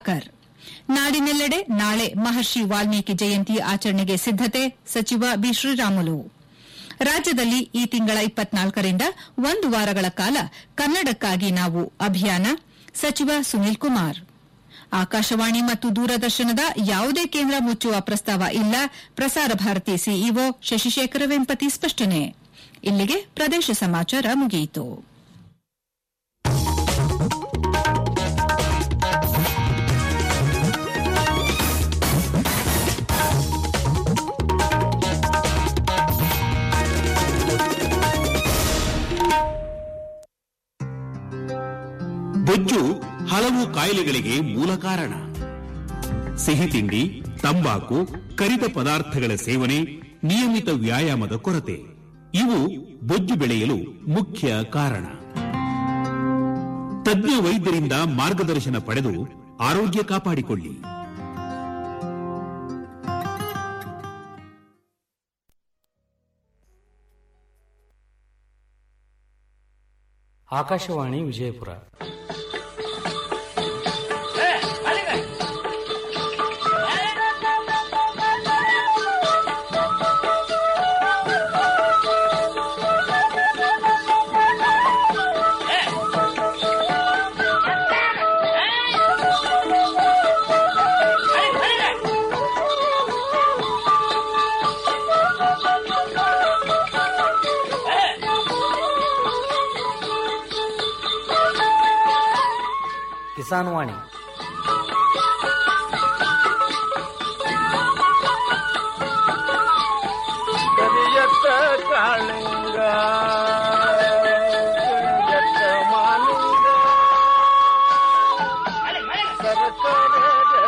ಸುಧಾಕರ್ ನಾಡಿನೆಲ್ಲೆಡೆ ನಾಳೆ ಮಹರ್ಷಿ ವಾಲ್ಮೀಕಿ ಜಯಂತಿ ಆಚರಣೆಗೆ ಸಿದ್ದತೆ ಸಚಿವ ಬಿ ಶ್ರೀರಾಮುಲು ರಾಜ್ಯದಲ್ಲಿ ಈ ತಿಂಗಳ ಇಪ್ಪತ್ನಾಲ್ಕರಿಂದ ಒಂದು ವಾರಗಳ ಕಾಲ ಕನ್ನಡಕ್ಕಾಗಿ ನಾವು ಅಭಿಯಾನ ಸಚಿವ ಸುನೀಲ್ ಕುಮಾರ್ ಆಕಾಶವಾಣಿ ಮತ್ತು ದೂರದರ್ಶನದ ಯಾವುದೇ ಕೇಂದ್ರ ಮುಚ್ಚುವ ಪ್ರಸ್ತಾವ ಇಲ್ಲ ಪ್ರಸಾರ ಭಾರತಿ ಸಿಇಒ ಶಶಿಶೇಖರ ವೆಂಪತಿ ಸ್ಪಷ್ಟನೆ ಇಲ್ಲಿಗೆ ಪ್ರದೇಶ ಸಮಾಚಾರ ಮುಗಿಯಿತು ಬೊಜ್ಜು ಹಲವು ಕಾಯಿಲೆಗಳಿಗೆ ಮೂಲ ಕಾರಣ ಸಿಹಿ ತಿಂಡಿ ತಂಬಾಕು ಕರಿದ ಪದಾರ್ಥಗಳ ಸೇವನೆ ನಿಯಮಿತ ವ್ಯಾಯಾಮದ ಕೊರತೆ ಇವು ಬೊಜ್ಜು ಬೆಳೆಯಲು ಮುಖ್ಯ ಕಾರಣ ತಜ್ಞ ವೈದ್ಯರಿಂದ ಮಾರ್ಗದರ್ಶನ ಪಡೆದು ಆರೋಗ್ಯ ಕಾಪಾಡಿಕೊಳ್ಳಿ ಆಕಾಶವಾಣಿ ವಿಜಯಪುರ ಕಿಸಾನ್ ವಾಣಿ ಕರಿಯತ್ತ ಕಾಳಿಂಗ ಕರಿಯತ್ತ ಮಾಲಿಂಗ ಸರಕಾರ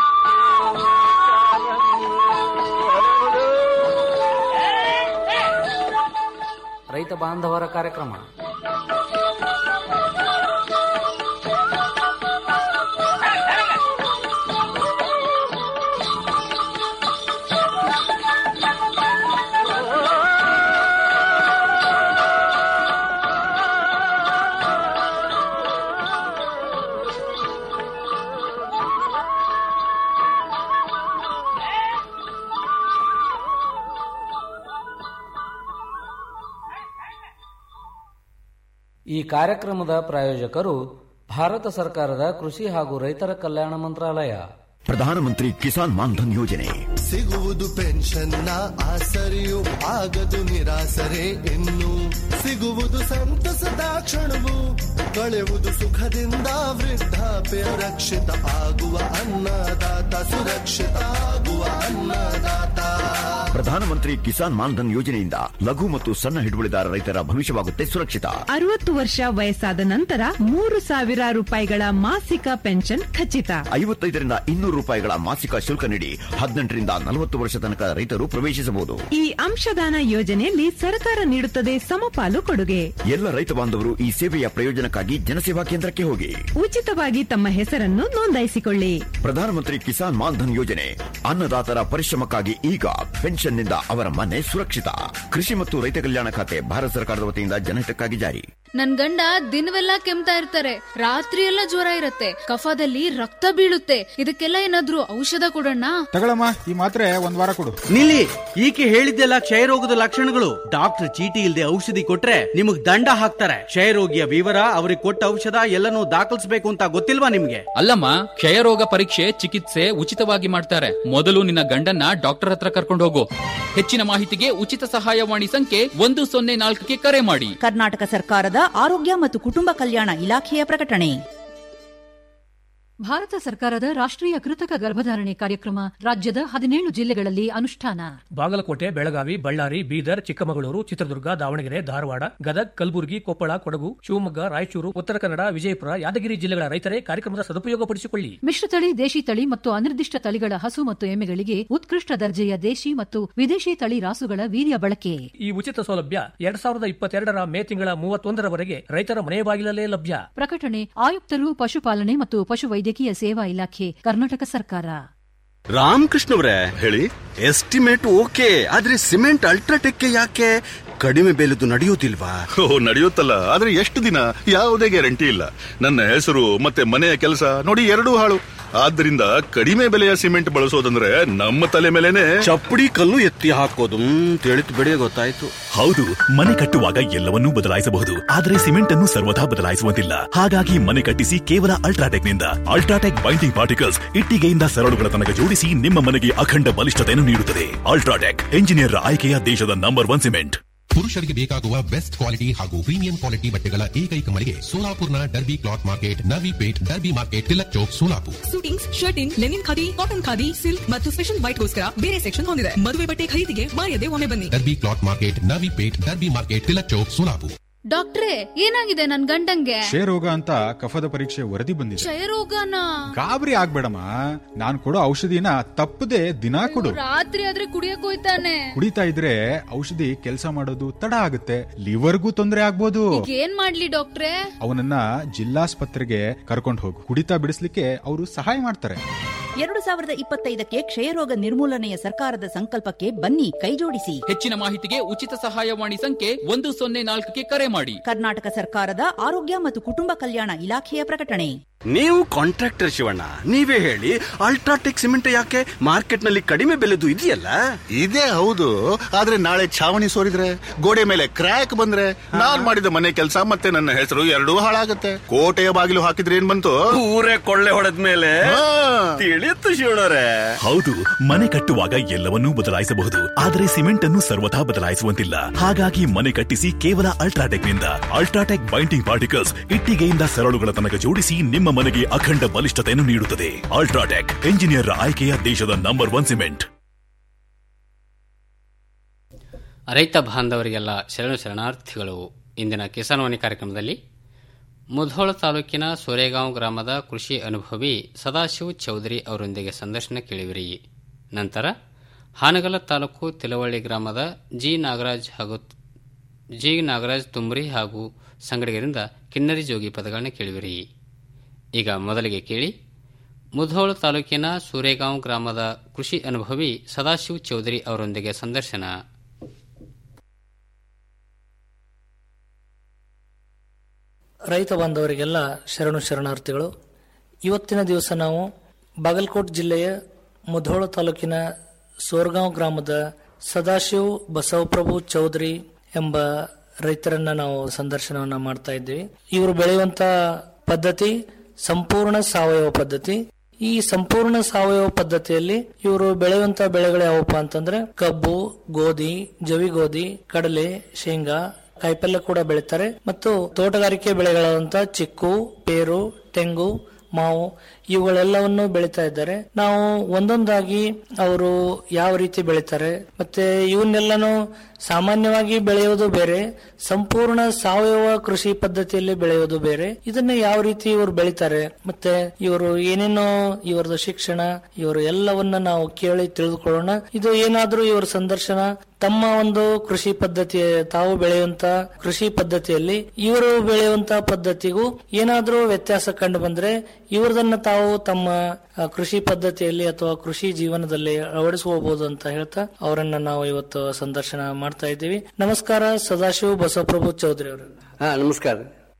ರೈತ ಬಾಂಧವರ ಕಾರ್ಯಕ್ರಮ ಈ ಕಾರ್ಯಕ್ರಮದ ಪ್ರಾಯೋಜಕರು ಭಾರತ ಸರ್ಕಾರದ ಕೃಷಿ ಹಾಗೂ ರೈತರ ಕಲ್ಯಾಣ ಮಂತ್ರಾಲಯ ಪ್ರಧಾನಮಂತ್ರಿ ಕಿಸಾನ್ ಮಾನ್ಧನ್ ಯೋಜನೆ ಸಿಗುವುದು ಪೆನ್ಷನ್ನ ಆಸರೆಯು ಆಗದು ನಿರಾಸರೆ ಇನ್ನು ಸಿಗುವುದು ಸಂತಸದ ಕ್ಷಣವು ಕಳೆಯುವುದು ಸುಖದಿಂದ ವೃದ್ಧಾಪ್ಯ ರಕ್ಷಿತ ಆಗುವ ಅನ್ನದಾತ ಸುರಕ್ಷಿತ ಆಗುವ ಅನ್ನದಾತ ಪ್ರಧಾನಮಂತ್ರಿ ಕಿಸಾನ್ ಮಾನ್ಧನ್ ಯೋಜನೆಯಿಂದ ಲಘು ಮತ್ತು ಸಣ್ಣ ಹಿಡುವಳಿದಾರ ರೈತರ ಭವಿಷ್ಯವಾಗುತ್ತೆ ಸುರಕ್ಷಿತ ಅರವತ್ತು ವರ್ಷ ವಯಸ್ಸಾದ ನಂತರ ಮೂರು ಸಾವಿರ ರೂಪಾಯಿಗಳ ಮಾಸಿಕ ಪೆನ್ಷನ್ ಖಚಿತ ಐವತ್ತೈದರಿಂದ ಇನ್ನೂರು ರೂಪಾಯಿಗಳ ಮಾಸಿಕ ಶುಲ್ಕ ನೀಡಿ ಹದಿನೆಂಟರಿಂದ ನಲವತ್ತು ವರ್ಷ ತನಕ ರೈತರು ಪ್ರವೇಶಿಸಬಹುದು ಈ ಅಂಶದಾನ ಯೋಜನೆಯಲ್ಲಿ ಸರ್ಕಾರ ನೀಡುತ್ತದೆ ಸಮಪಾಲು ಕೊಡುಗೆ ಎಲ್ಲ ರೈತ ಬಾಂಧವರು ಈ ಸೇವೆಯ ಪ್ರಯೋಜನಕ್ಕಾಗಿ ಜನಸೇವಾ ಕೇಂದ್ರಕ್ಕೆ ಹೋಗಿ ಉಚಿತವಾಗಿ ತಮ್ಮ ಹೆಸರನ್ನು ನೋಂದಾಯಿಸಿಕೊಳ್ಳಿ ಪ್ರಧಾನಮಂತ್ರಿ ಕಿಸಾನ್ ಮಾನ್ಧನ್ ಯೋಜನೆ ಅನ್ನದಾತರ ಪರಿಶ್ರಮಕ್ಕಾಗಿ ಈಗ ಪೆನ್ಷನ್ನಿಂದ ಅವರ ಮನೆ ಸುರಕ್ಷಿತ ಕೃಷಿ ಮತ್ತು ರೈತ ಕಲ್ಯಾಣ ಖಾತೆ ಭಾರತ ಸರ್ಕಾರದ ವತಿಯಿಂದ ಜನಹಿತಕ್ಕಾಗಿ ಜಾರಿ ನನ್ ಗಂಡ ದಿನವೆಲ್ಲ ಕೆಮ್ತಾ ಇರ್ತಾರೆ ರಾತ್ರಿ ಎಲ್ಲ ಜ್ವರ ಇರತ್ತೆ ಕಫದಲ್ಲಿ ರಕ್ತ ಬೀಳುತ್ತೆ ಇದಕ್ಕೆಲ್ಲ ಏನಾದ್ರೂ ಔಷಧ ಕೊಡೋಣ ತಗೊಳಮ್ಮ ಈ ಮಾತ್ರೆ ಒಂದ್ ವಾರ ಕೊಡು ನಿಲ್ಲಿ ಈಕೆ ಹೇಳಿದ್ದೆಲ್ಲ ಕ್ಷಯರೋಗದ ಲಕ್ಷಣಗಳು ಡಾಕ್ಟರ್ ಚೀಟಿ ಇಲ್ಲದೆ ಔಷಧಿ ಕೊಟ್ರೆ ನಿಮಗ್ ದಂಡ ಹಾಕ್ತಾರೆ ಕ್ಷಯರೋಗಿಯ ವಿವರ ಅವ್ರಿಗೆ ಕೊಟ್ಟ ಔಷಧ ಎಲ್ಲನೂ ದಾಖಲಿಸಬೇಕು ಅಂತ ಗೊತ್ತಿಲ್ವಾ ನಿಮ್ಗೆ ಅಲ್ಲಮ್ಮ ಕ್ಷಯರೋಗ ಪರೀಕ್ಷೆ ಚಿಕಿತ್ಸೆ ಉಚಿತವಾಗಿ ಮಾಡ್ತಾರೆ ಮೊದಲು ನಿನ್ನ ಗಂಡನ್ನ ಡಾಕ್ಟರ್ ಹತ್ರ ಕರ್ಕೊಂಡು ಹೋಗು ಹೆಚ್ಚಿನ ಮಾಹಿತಿಗೆ ಉಚಿತ ಸಹಾಯವಾಣಿ ಸಂಖ್ಯೆ ಒಂದು ಸೊನ್ನೆ ನಾಲ್ಕಕ್ಕೆ ಕರೆ ಮಾಡಿ ಕರ್ನಾಟಕ ಸರ್ಕಾರದ ಆರೋಗ್ಯ ಮತ್ತು ಕುಟುಂಬ ಕಲ್ಯಾಣ ಇಲಾಖೆಯ ಪ್ರಕಟಣೆ ಭಾರತ ಸರ್ಕಾರದ ರಾಷ್ಟ್ರೀಯ ಕೃತಕ ಗರ್ಭಧಾರಣೆ ಕಾರ್ಯಕ್ರಮ ರಾಜ್ಯದ ಹದಿನೇಳು ಜಿಲ್ಲೆಗಳಲ್ಲಿ ಅನುಷ್ಠಾನ ಬಾಗಲಕೋಟೆ ಬೆಳಗಾವಿ ಬಳ್ಳಾರಿ ಬೀದರ್ ಚಿಕ್ಕಮಗಳೂರು ಚಿತ್ರದುರ್ಗ ದಾವಣಗೆರೆ ಧಾರವಾಡ ಗದಗ್ ಕಲಬುರಗಿ ಕೊಪ್ಪಳ ಕೊಡಗು ಶಿವಮೊಗ್ಗ ರಾಯಚೂರು ಉತ್ತರ ಕನ್ನಡ ವಿಜಯಪುರ ಯಾದಗಿರಿ ಜಿಲ್ಲೆಗಳ ರೈತರೇ ಕಾರ್ಯಕ್ರಮದ ಸದುಪಯೋಗಪಡಿಸಿಕೊಳ್ಳಿ ಮಿಶ್ರತಳಿ ದೇಶಿ ತಳಿ ಮತ್ತು ಅನಿರ್ದಿಷ್ಟ ತಳಿಗಳ ಹಸು ಮತ್ತು ಎಮ್ಮೆಗಳಿಗೆ ಉತ್ಕೃಷ್ಟ ದರ್ಜೆಯ ದೇಶಿ ಮತ್ತು ವಿದೇಶಿ ತಳಿ ರಾಸುಗಳ ವೀರ್ಯ ಬಳಕೆ ಈ ಉಚಿತ ಸೌಲಭ್ಯ ಎರಡ್ ಸಾವಿರದ ಇಪ್ಪತ್ತೆರಡರ ಮೇ ತಿಂಗಳ ಮೂವತ್ತೊಂದರವರೆಗೆ ರೈತರ ಮನೆ ಬಾಗಿಲಲ್ಲೇ ಲಭ್ಯ ಪ್ರಕಟಣೆ ಆಯುಕ್ತರು ಪಶುಪಾಲನೆ ಮತ್ತು ಪಶುವೈದ್ಯಕೀಯ ಸೇವಾ ಇಲಾಖೆ ಕರ್ನಾಟಕ ಸರ್ಕಾರ ರಾಮಕೃಷ್ಣವ್ರೆ ಹೇಳಿ ಎಸ್ಟಿಮೇಟ್ ಓಕೆ ಆದ್ರೆ ಸಿಮೆಂಟ್ ಅಲ್ಟ್ರಾಟೆಕ್ ಯಾಕೆ ಕಡಿಮೆ ಬೆಲೆದು ನಡೆಯೋದಿಲ್ವಾ ಓ ನಡೆಯುತ್ತಲ್ಲ ಆದ್ರೆ ಎಷ್ಟು ದಿನ ಯಾವುದೇ ಗ್ಯಾರಂಟಿ ಇಲ್ಲ ನನ್ನ ಹೆಸರು ಮತ್ತೆ ಮನೆಯ ಕೆಲಸ ನೋಡಿ ಎರಡೂ ಹಾಳು ಆದ್ದರಿಂದ ಕಡಿಮೆ ಬೆಲೆಯ ಸಿಮೆಂಟ್ ಬಳಸೋದಂದ್ರೆ ನಮ್ಮ ತಲೆ ಮೇಲೆನೆ ಚಪ್ಪಡಿ ಕಲ್ಲು ಎತ್ತಿ ಹಾಕೋದು ತಿಳಿತು ಬಿಡಿ ಗೊತ್ತಾಯ್ತು ಹೌದು ಮನೆ ಕಟ್ಟುವಾಗ ಎಲ್ಲವನ್ನೂ ಬದಲಾಯಿಸಬಹುದು ಆದರೆ ಸಿಮೆಂಟ್ ಅನ್ನು ಸರ್ವದಾ ಬದಲಾಯಿಸುವಂತಿಲ್ಲ ಹಾಗಾಗಿ ಮನೆ ಕಟ್ಟಿಸಿ ಕೇವಲ ಅಲ್ಟ್ರಾಟೆಕ್ ನಿಂದ ಅಲ್ಟ್ರಾಟೆಕ್ ಬೈಂಡಿಂಗ್ ಪಾರ್ಟಿಕಲ್ಸ್ ಇಟ್ಟಿಗೆಯಿಂದ ಸರಳುಗಳ ತನಕ ಜೋಡಿಸಿ ನಿಮ್ಮ ಮನೆಗೆ ಅಖಂಡ ಬಲಿಷ್ಠತೆಯನ್ನು ನೀಡುತ್ತದೆ ಅಲ್ಟ್ರಾಟೆಕ್ ಎಂಜಿನಿಯರ್ ಆಯ್ಕೆಯ ದೇಶದ ನಂಬರ್ ಒನ್ ಸಿಮೆಂಟ್ ಪುರುಷರಿಗೆ ಬೇಕಾಗುವ ಬೆಸ್ಟ್ ಕ್ವಾಲಿಟಿ ಹಾಗೂ ಪ್ರೀಮಿಯಂ ಕ್ವಾಲಿಟಿ ಬಟ್ಟೆಗಳ ಏಕೈಕ ಮಳಿಗೆ ಸೋಲಾಪುರ್ನ Derby cloth market Navi Peth Derby market Tilak Chowk Solapur suitings shirting linen khadi cotton khadi silk ಮತ್ತು ಸ್ಪೆಷಲ್ ವೈಟ್ಗೋಸ್ಕರ ಬೇರೆ ಸೆಕ್ಷನ್ ಹೊಂದಿದೆ ಮದುವೆ ಬಟ್ಟೆ ಖರೀದಿಗೆ ಮಾಯದೆ ಒಮ್ಮೆ ಬನ್ನಿ Derby cloth market Navi Peth Derby market Tilak Chowk Solapur ಡಾಕ್ಟ್ರೇ ಏನಾಗಿದೆ ನನ್ ಗಂಡಂಗೆ ಕ್ಷಯರೋಗ ಅಂತ ಕಫದ ಪರೀಕ್ಷೆ ವರದಿ ಬಂದಿದೆ ಕ್ಷಯರೋಗನ ಗಾಬರಿ ಆಗ್ಬೇಡಮ್ಮ ನಾನ್ ಕೊಡೋ ಔಷಧಿನ ತಪ್ಪದೆ ದಿನಾ ಕೊಡು ರಾತ್ರಿ ಆದ್ರೆ ಕುಡಿಯಕ್ ಹೋಯ್ತಾನೆ ಕುಡಿತಾ ಇದ್ರೆ ಔಷಧಿ ಕೆಲಸ ಮಾಡೋದು ತಡ ಆಗುತ್ತೆ ಲಿವರ್ಗೂ ತೊಂದರೆ ಆಗ್ಬೋದು ಈಗ ಏನ್ ಮಾಡ್ಲಿ ಡಾಕ್ಟ್ರೇ ಅವನನ್ನ ಜಿಲ್ಲಾಸ್ಪತ್ರೆಗೆ ಕರ್ಕೊಂಡು ಹೋಗು ಕುಡಿತಾ ಬಿಡಿಸ್ಲಿಕ್ಕೆ ಅವರು ಸಹಾಯ ಮಾಡ್ತಾರೆ ಎರಡು ಸಾವಿರದ ಇಪ್ಪತ್ತೈದಕ್ಕೆ ಕ್ಷಯರೋಗ ನಿರ್ಮೂಲನೆಯ ಸರ್ಕಾರದ ಸಂಕಲ್ಪಕ್ಕೆ ಬನ್ನಿ ಕೈಜೋಡಿಸಿ ಹೆಚ್ಚಿನ ಮಾಹಿತಿಗೆ ಉಚಿತ ಸಹಾಯವಾಣಿ ಸಂಖ್ಯೆ ಒಂದು ಸೊನ್ನೆ ನಾಲ್ಕಕ್ಕೆ ಕರೆ ಮಾಡಿ ಕರ್ನಾಟಕ ಸರ್ಕಾರದ ಆರೋಗ್ಯ ಮತ್ತು ಕುಟುಂಬ ಕಲ್ಯಾಣ ಇಲಾಖೆಯ ಪ್ರಕಟಣೆ ನೀವು ಕಾಂಟ್ರಾಕ್ಟರ್ ಶಿವಣ್ಣ ನೀವೇ ಹೇಳಿ ಅಲ್ಟ್ರಾಟೆಕ್ ಸಿಮೆಂಟ್ ಯಾಕೆ ಮಾರ್ಕೆಟ್ ನಲ್ಲಿ ಕಡಿಮೆ ಬೆಲೆದು ಇದೆಯಲ್ಲ ಇದೇ ಹೌದು ಆದ್ರೆ ನಾಳೆ ಛಾವಣಿ ಸೋರಿದ್ರೆ ಗೋಡೆ ಮೇಲೆ ಕ್ರ್ಯಾಕ್ ಬಂದ್ರೆ ನಾನ್ ಮಾಡಿದ ಮನೆ ಕೆಲಸ ಮತ್ತೆ ನನ್ನ ಹೆಸರು ಎರಡೂ ಹಾಳಾಗತ್ತೆ ಕೋಟೆಯ ಬಾಗಿಲು ಹಾಕಿದ್ರೆ ಏನ್ ಬಂತು ಊರೇ ಕೊಳ್ಳೆ ಹೊಡೆದ ಮೇಲೆ ತಿಳಿಯುತ್ತು ಶಿವಣ್ಣರೇ ಹೌದು ಮನೆ ಕಟ್ಟುವಾಗ ಎಲ್ಲವನ್ನೂ ಬದಲಾಯಿಸಬಹುದು ಆದರೆ ಸಿಮೆಂಟ್ ಅನ್ನು ಸರ್ವಥಾ ಬದಲಾಯಿಸುವಂತಿಲ್ಲ ಹಾಗಾಗಿ ಮನೆ ಕಟ್ಟಿಸಿ ಕೇವಲ ಅಲ್ಟ್ರಾಟೆಕ್ ನಿಂದ ಅಲ್ಟ್ರಾಟೆಕ್ ಬೈಂಡಿಂಗ್ ಪಾರ್ಟಿಕಲ್ಸ್ ಇಟ್ಟಿಗೆಯಿಂದ ಸರಳುಗಳ ತನಕ ಜೋಡಿಸಿ ನಿಮ್ಮ ಮನೆಗೆ ಅಖಂಡ ಬಲಿಷ್ಠತೆಯನ್ನು ನೀಡುತ್ತದೆ ಅಲ್ಟ್ರಾಟೆಕ್ ಎಂಜಿನಿಯರ್ ಆಯ್ಕೆಯ ದೇಶದ ನಂಬರ್ ಒನ್ ಸಿಮೆಂಟ್ ರೈತ ಬಾಂಧವರಿಗೆಲ್ಲ ಶರಣು ಶರಣಾರ್ಥಿಗಳು ಇಂದಿನ ಕಿಸಾನ್ವಾಣಿ ಕಾರ್ಯಕ್ರಮದಲ್ಲಿ ಮುಧೋಳ ತಾಲೂಕಿನ ಸೋರೆಗಾಂವ್ ಗ್ರಾಮದ ಕೃಷಿ ಅನುಭವಿ ಸದಾಶಿವ್ ಚೌಧರಿ ಅವರೊಂದಿಗೆ ಸಂದರ್ಶನ ಕೇಳಿವಿರಿ ನಂತರ ಹಾನಗಲ ತಾಲೂಕು ತಿಲವಳ್ಳಿ ಗ್ರಾಮದ ಜಿ ನಾಗರಾಜ್ ಹಾಗೂ ಜಿ ನಾಗರಾಜ್ ತುಮ್ರಿ ಹಾಗೂ ಸಂಗಡಿಗರಿಂದ ಕಿನ್ನರಿ ಜೋಗಿ ಪದಗಳನ್ನ ಕೇಳಿವಿರಿ ಈಗ ಮೊದಲಿಗೆ ಕೇಳಿ ಮುಧೋಳ ತಾಲೂಕಿನ ಸೂರೇಗಾಂವ್ ಗ್ರಾಮದ ಕೃಷಿ ಅನುಭವಿ ಸದಾಶಿವ್ ಚೌಧರಿ ಅವರೊಂದಿಗೆ ಸಂದರ್ಶನ ರೈತ ಬಾಂಧವರಿಗೆಲ್ಲ ಶರಣು ಶರಣಾರ್ಥಿಗಳು ಇವತ್ತಿನ ದಿವಸ ನಾವು ಬಾಗಲಕೋಟ್ ಜಿಲ್ಲೆಯ ಮುಧೋಳ ತಾಲೂಕಿನ ಸೋರ್ಗಾಂವ್ ಗ್ರಾಮದ ಸದಾಶಿವ್ ಬಸವಪ್ರಭು ಚೌಧರಿ ಎಂಬ ರೈತರನ್ನ ನಾವು ಸಂದರ್ಶನವನ್ನ ಮಾಡ್ತಾ ಇದ್ದೀವಿ ಇವರು ಬೆಳೆಯುವಂತ ಪದ್ಧತಿ ಸಂಪೂರ್ಣ ಸಾವಯವ ಪದ್ಧತಿ ಈ ಸಂಪೂರ್ಣ ಸಾವಯವ ಪದ್ಧತಿಯಲ್ಲಿ ಇವರು ಬೆಳೆಯುವಂತ ಬೆಳೆಗಳು ಯಾವಪ್ಪ ಅಂತಂದ್ರೆ ಕಬ್ಬು ಗೋಧಿ ಜವಿ ಗೋಧಿ ಕಡಲೆ ಶೇಂಗಾ ಕಾಯಿಪಲ್ಯ ಕೂಡ ಬೆಳೀತಾರೆ ಮತ್ತು ತೋಟಗಾರಿಕೆ ಬೆಳೆಗಳಾದಂತ ಚಿಕ್ಕು ಪೇರು ತೆಂಗು ಮಾವು ಇವುಗಳೆಲ್ಲವನ್ನು ಬೆಳೀತಾ ಇದ್ದಾರೆ ನಾವು ಒಂದೊಂದಾಗಿ ಅವರು ಯಾವ ರೀತಿ ಬೆಳೀತಾರೆ ಮತ್ತೆ ಇವನ್ನೆಲ್ಲನೂ ಸಾಮಾನ್ಯವಾಗಿ ಬೆಳೆಯೋದು ಬೇರೆ ಸಂಪೂರ್ಣ ಸಾವಯವ ಕೃಷಿ ಪದ್ಧತಿಯಲ್ಲಿ ಬೆಳೆಯೋದು ಬೇರೆ ಇದನ್ನ ಯಾವ ರೀತಿ ಇವರು ಬೆಳೀತಾರೆ ಮತ್ತೆ ಇವರು ಏನೇನೋ ಇವರದು ಶಿಕ್ಷಣ ಇವರು ಎಲ್ಲವನ್ನ ನಾವು ಕೇಳಿ ತಿಳಿದುಕೊಳ್ಳೋಣ ಇದು ಏನಾದ್ರೂ ಇವರ ಸಂದರ್ಶನ ತಮ್ಮ ಒಂದು ಕೃಷಿ ಪದ್ಧತಿ ತಾವು ಬೆಳೆಯುವಂತ ಕೃಷಿ ಪದ್ಧತಿಯಲ್ಲಿ ಇವರು ಬೆಳೆಯುವಂತ ಪದ್ಧತಿಗೂ ಏನಾದ್ರೂ ವ್ಯತ್ಯಾಸ ಕಂಡು ಬಂದ್ರೆ ಇವ್ರದನ್ನ ತಾವು ತಮ್ಮ ಆ, ಕೃಷಿ ಪದ್ಧತಿಯಲ್ಲಿ ಅಥವಾ ಕೃಷಿ ಜೀವನದಲ್ಲಿ ಅಳವಡಿಸ್ಕೋಬಹುದು ಅಂತ ಹೇಳ್ತಾ ಅವರನ್ನ ನಾವು ಇವತ್ತು ಸಂದರ್ಶನ ಮಾಡ್ತಾ ಇದ್ದೀವಿ ನಮಸ್ಕಾರ ಸದಾಶಿವ ಬಸವಪ್ರಭು ಚೌಧರಿ ಅವರು ಹಾ ನಮಸ್ಕಾರ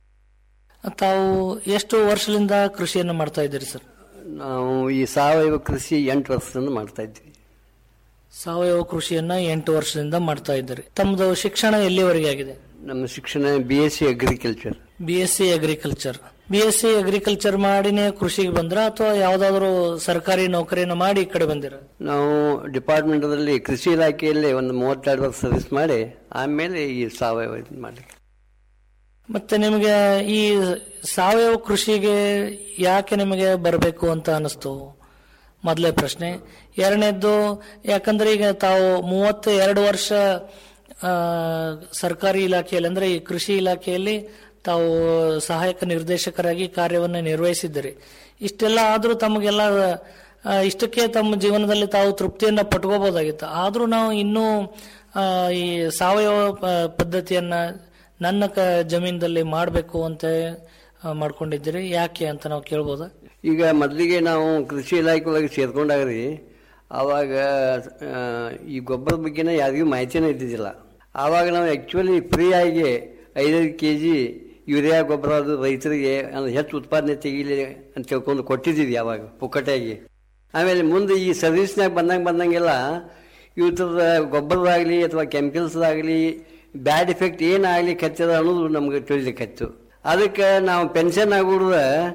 ತಾವು ಎಷ್ಟು ವರ್ಷದಿಂದ ಕೃಷಿಯನ್ನು ಮಾಡ್ತಾ ಇದ್ದೀರಿ ಸರ್ ನಾವು ಈ ಸಾವಯವ ಕೃಷಿ ಎಂಟು ವರ್ಷದಿಂದ ಮಾಡ್ತಾ ಇದ್ವಿ ಸಾವಯವ ಕೃಷಿಯನ್ನ ಎಂಟು ವರ್ಷದಿಂದ ಮಾಡ್ತಾ ಇದ್ದೀರಿ ತಮ್ಮದು ಶಿಕ್ಷಣ ಎಲ್ಲಿವರೆಗೆ ಆಗಿದೆ ನಮ್ಮ ಶಿಕ್ಷಣ B S C agriculture B S C agriculture B S C agriculture ಮಾಡಿನೇ ಕೃಷಿಗೆ ಬಂದ್ರ ಅಥವಾ ಯಾವ್ದಾದ್ರು ಸರ್ಕಾರಿ ನೌಕರಿಯನ್ನು ಮಾಡಿ ಈ ಕಡೆ ಬಂದಿರ ನಾವು ಡಿಪಾರ್ಟ್ಮೆಂಟದಲ್ಲಿ ಕೃಷಿ ಇಲಾಖೆಯಲ್ಲಿ ಒಂದು ಮೂವತ್ತೆರಡು ವರ್ಷ ಸರ್ವಿಸ್ ಮಾಡಿ ಆಮೇಲೆ ಈ ಸಾವಯವ ಇದ್ ಮಾಡಿ ಮತ್ತೆ ನಿಮಗೆ ಈ ಸಾವಯವ ಕೃಷಿಗೆ ಯಾಕೆ ನಿಮಗೆ ಬರಬೇಕು ಅಂತ ಅನಿಸ್ತು ಮೊದಲೇ ಪ್ರಶ್ನೆ ಎರಡನೇದ್ದು ಯಾಕಂದ್ರೆ ಈಗ ತಾವು ಮೂವತ್ತ ಎರಡು ವರ್ಷ ಆ, ಸರ್ಕಾರಿ ಇಲಾಖೆಯಲ್ಲಿ ಅಂದ್ರೆ ಈ ಕೃಷಿ ಇಲಾಖೆಯಲ್ಲಿ ತಾವು ಸಹಾಯಕ ನಿರ್ದೇಶಕರಾಗಿ ಕಾರ್ಯವನ್ನು ನಿರ್ವಹಿಸಿದ್ದೀರಿ ಇಷ್ಟೆಲ್ಲ ಆದರೂ ತಮಗೆಲ್ಲ ಆ, ಇಷ್ಟಕ್ಕೆ ತಮ್ಮ ಜೀವನದಲ್ಲಿ ತಾವು ತೃಪ್ತಿಯನ್ನ ಪಟ್ಕೋಬಹುದಾಗಿತ್ತು ಆದರೂ ನಾವು ಇನ್ನೂ ಆ, ಈ ಸಾವಯವ ಪ- ಪದ್ಧತಿಯನ್ನ ನನ್ನ ಕ ಜಮೀನದಲ್ಲಿ ಮಾಡಬೇಕು ಅಂತ ಆ, ಮಾಡ್ಕೊಂಡಿದ್ದೀರಿ ಯಾಕೆ ಅಂತ ನಾವು ಕೇಳ್ಬೋದಾ ಈಗ ಮೊದಲಿಗೆ ನಾವು ಕೃಷಿ ಇಲಾಖೆ ಒಳಗೆ ಸೇರ್ಕೊಂಡಾಗ್ರಿ ಆವಾಗ ಆ, ಈ ಗೊಬ್ಬರದ ಬಗ್ಗೆನೇ ಯಾರಿಗೂ ಮಾಹಿತಿನೇ ಇದ್ದಿದ್ದಿಲ್ಲ ಆವಾಗ ನಾವು ಆ್ಯಕ್ಚುಲಿ ಫ್ರೀಯಾಗಿ ಐದೈದು ಕೆ ಜಿ ಯೂರಿಯಾ ಗೊಬ್ಬರ ಅದು ರೈತರಿಗೆ ಅಂದ್ರೆ ಹೆಚ್ಚು ಉತ್ಪಾದನೆ ತೆಗೀಲಿ ಅಂತ ತಿಳ್ಕೊಂಡು ಕೊಟ್ಟಿದ್ದೀವಿ ಯಾವಾಗ ಪುಕ್ಕಟೆಯಾಗಿ ಆಮೇಲೆ ಮುಂದೆ ಈ ಸರ್ವಿಸ್ನಾಗ ಬಂದಂಗೆ ಬಂದಂಗೆಲ್ಲ ಇವತ್ತದ ಗೊಬ್ಬರದಾಗಲಿ ಅಥವಾ ಕೆಮಿಕಲ್ಸ್ದಾಗಲಿ ಬ್ಯಾಡ್ ಇಫೆಕ್ಟ್ ಏನಾಗಲಿ ಕತ್ತದ ಅನ್ನೋದು ನಮ್ಗೆ ತಿಳಿಲಿಕ್ಕತ್ತು ಅದಕ್ಕೆ ನಾವು ಪೆನ್ಷನ್ ಆಗುಡ್ದ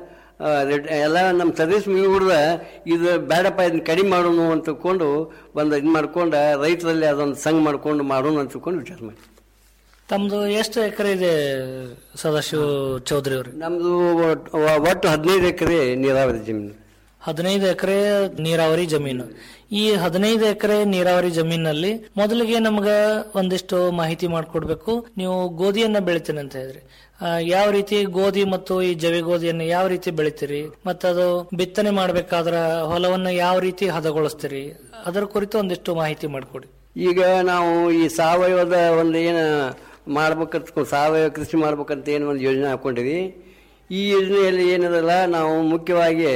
ಎಲ್ಲ ನಮ್ಮ ಸರ್ವಿಸ್ ಮುಗಿಬಿಡ್ದ ಇದು ಬೇಡಪ್ಪ ಇದನ್ನ ಕಡಿಮೆ ಮಾಡೋಣ ಅಂತ ತಿಳ್ಕೊಂಡು ಒಂದು ಇದು ಮಾಡ್ಕೊಂಡು ರೈತರಲ್ಲಿ ಅದೊಂದು ಸಂಘ ಮಾಡ್ಕೊಂಡು ಮಾಡೋಣ ಅಂತ ತಿಳ್ಕೊಂಡು ವಿಚಾರ ಮಾಡಿ ತಮ್ದು ಎಷ್ಟು ಎಕರೆ ಇದೆ ಸದಾಶಿವ ಚೌಧರಿ ಅವ್ರಿ ನಮ್ದು ಒಟ್ಟು- ಒಟ್ಟು ಹದಿನೈದು ಎಕರೆ ನೀರಾವರಿ ಜಮೀನು ಹದಿನೈದು ಎಕರೆ ನೀರಾವರಿ ಜಮೀನು ಈ ಹದಿನೈದು ಎಕರೆ ನೀರಾವರಿ ಜಮೀನಲ್ಲಿ ಮೊದಲಿಗೆ ನಮ್ಗ ಒಂದಿಷ್ಟು ಮಾಹಿತಿ ಮಾಡಿಕೊಡ್ಬೇಕು ನೀವು ಗೋಧಿಯನ್ನ ಬೆಳಿತೀನಿ ಅಂತ ಹೇಳಿದ್ರಿ ಆ, ಯಾವ ರೀತಿ ಗೋಧಿ ಮತ್ತು ಈ ಜವೆ ಗೋಧಿಯನ್ನ ಯಾವ ರೀತಿ ಬೆಳಿತೀರಿ ಮತ್ತದು ಬಿತ್ತನೆ ಮಾಡ್ಬೇಕಾದ್ರ ಹೊಲವನ್ನ ಯಾವ ರೀತಿ ಹದಗೊಳಿಸ್ತೀರಿ ಅದರ ಕುರಿತು ಒಂದಿಷ್ಟು ಮಾಹಿತಿ ಮಾಡಿಕೊಡಿ ಈಗ ನಾವು ಈ ಸಾವಯವದ ಒಂದು ಏನು ಮಾಡ್ಬೇಕಂತ ಸಾವಯವ ಕೃಷಿ ಮಾಡ್ಬೇಕಂತ ಏನು ಒಂದು ಯೋಜನೆ ಹಾಕೊಂಡಿವಿ ಈ ಯೋಜನೆಯಲ್ಲಿ ಏನದಲ್ಲ ನಾವು ಮುಖ್ಯವಾಗಿ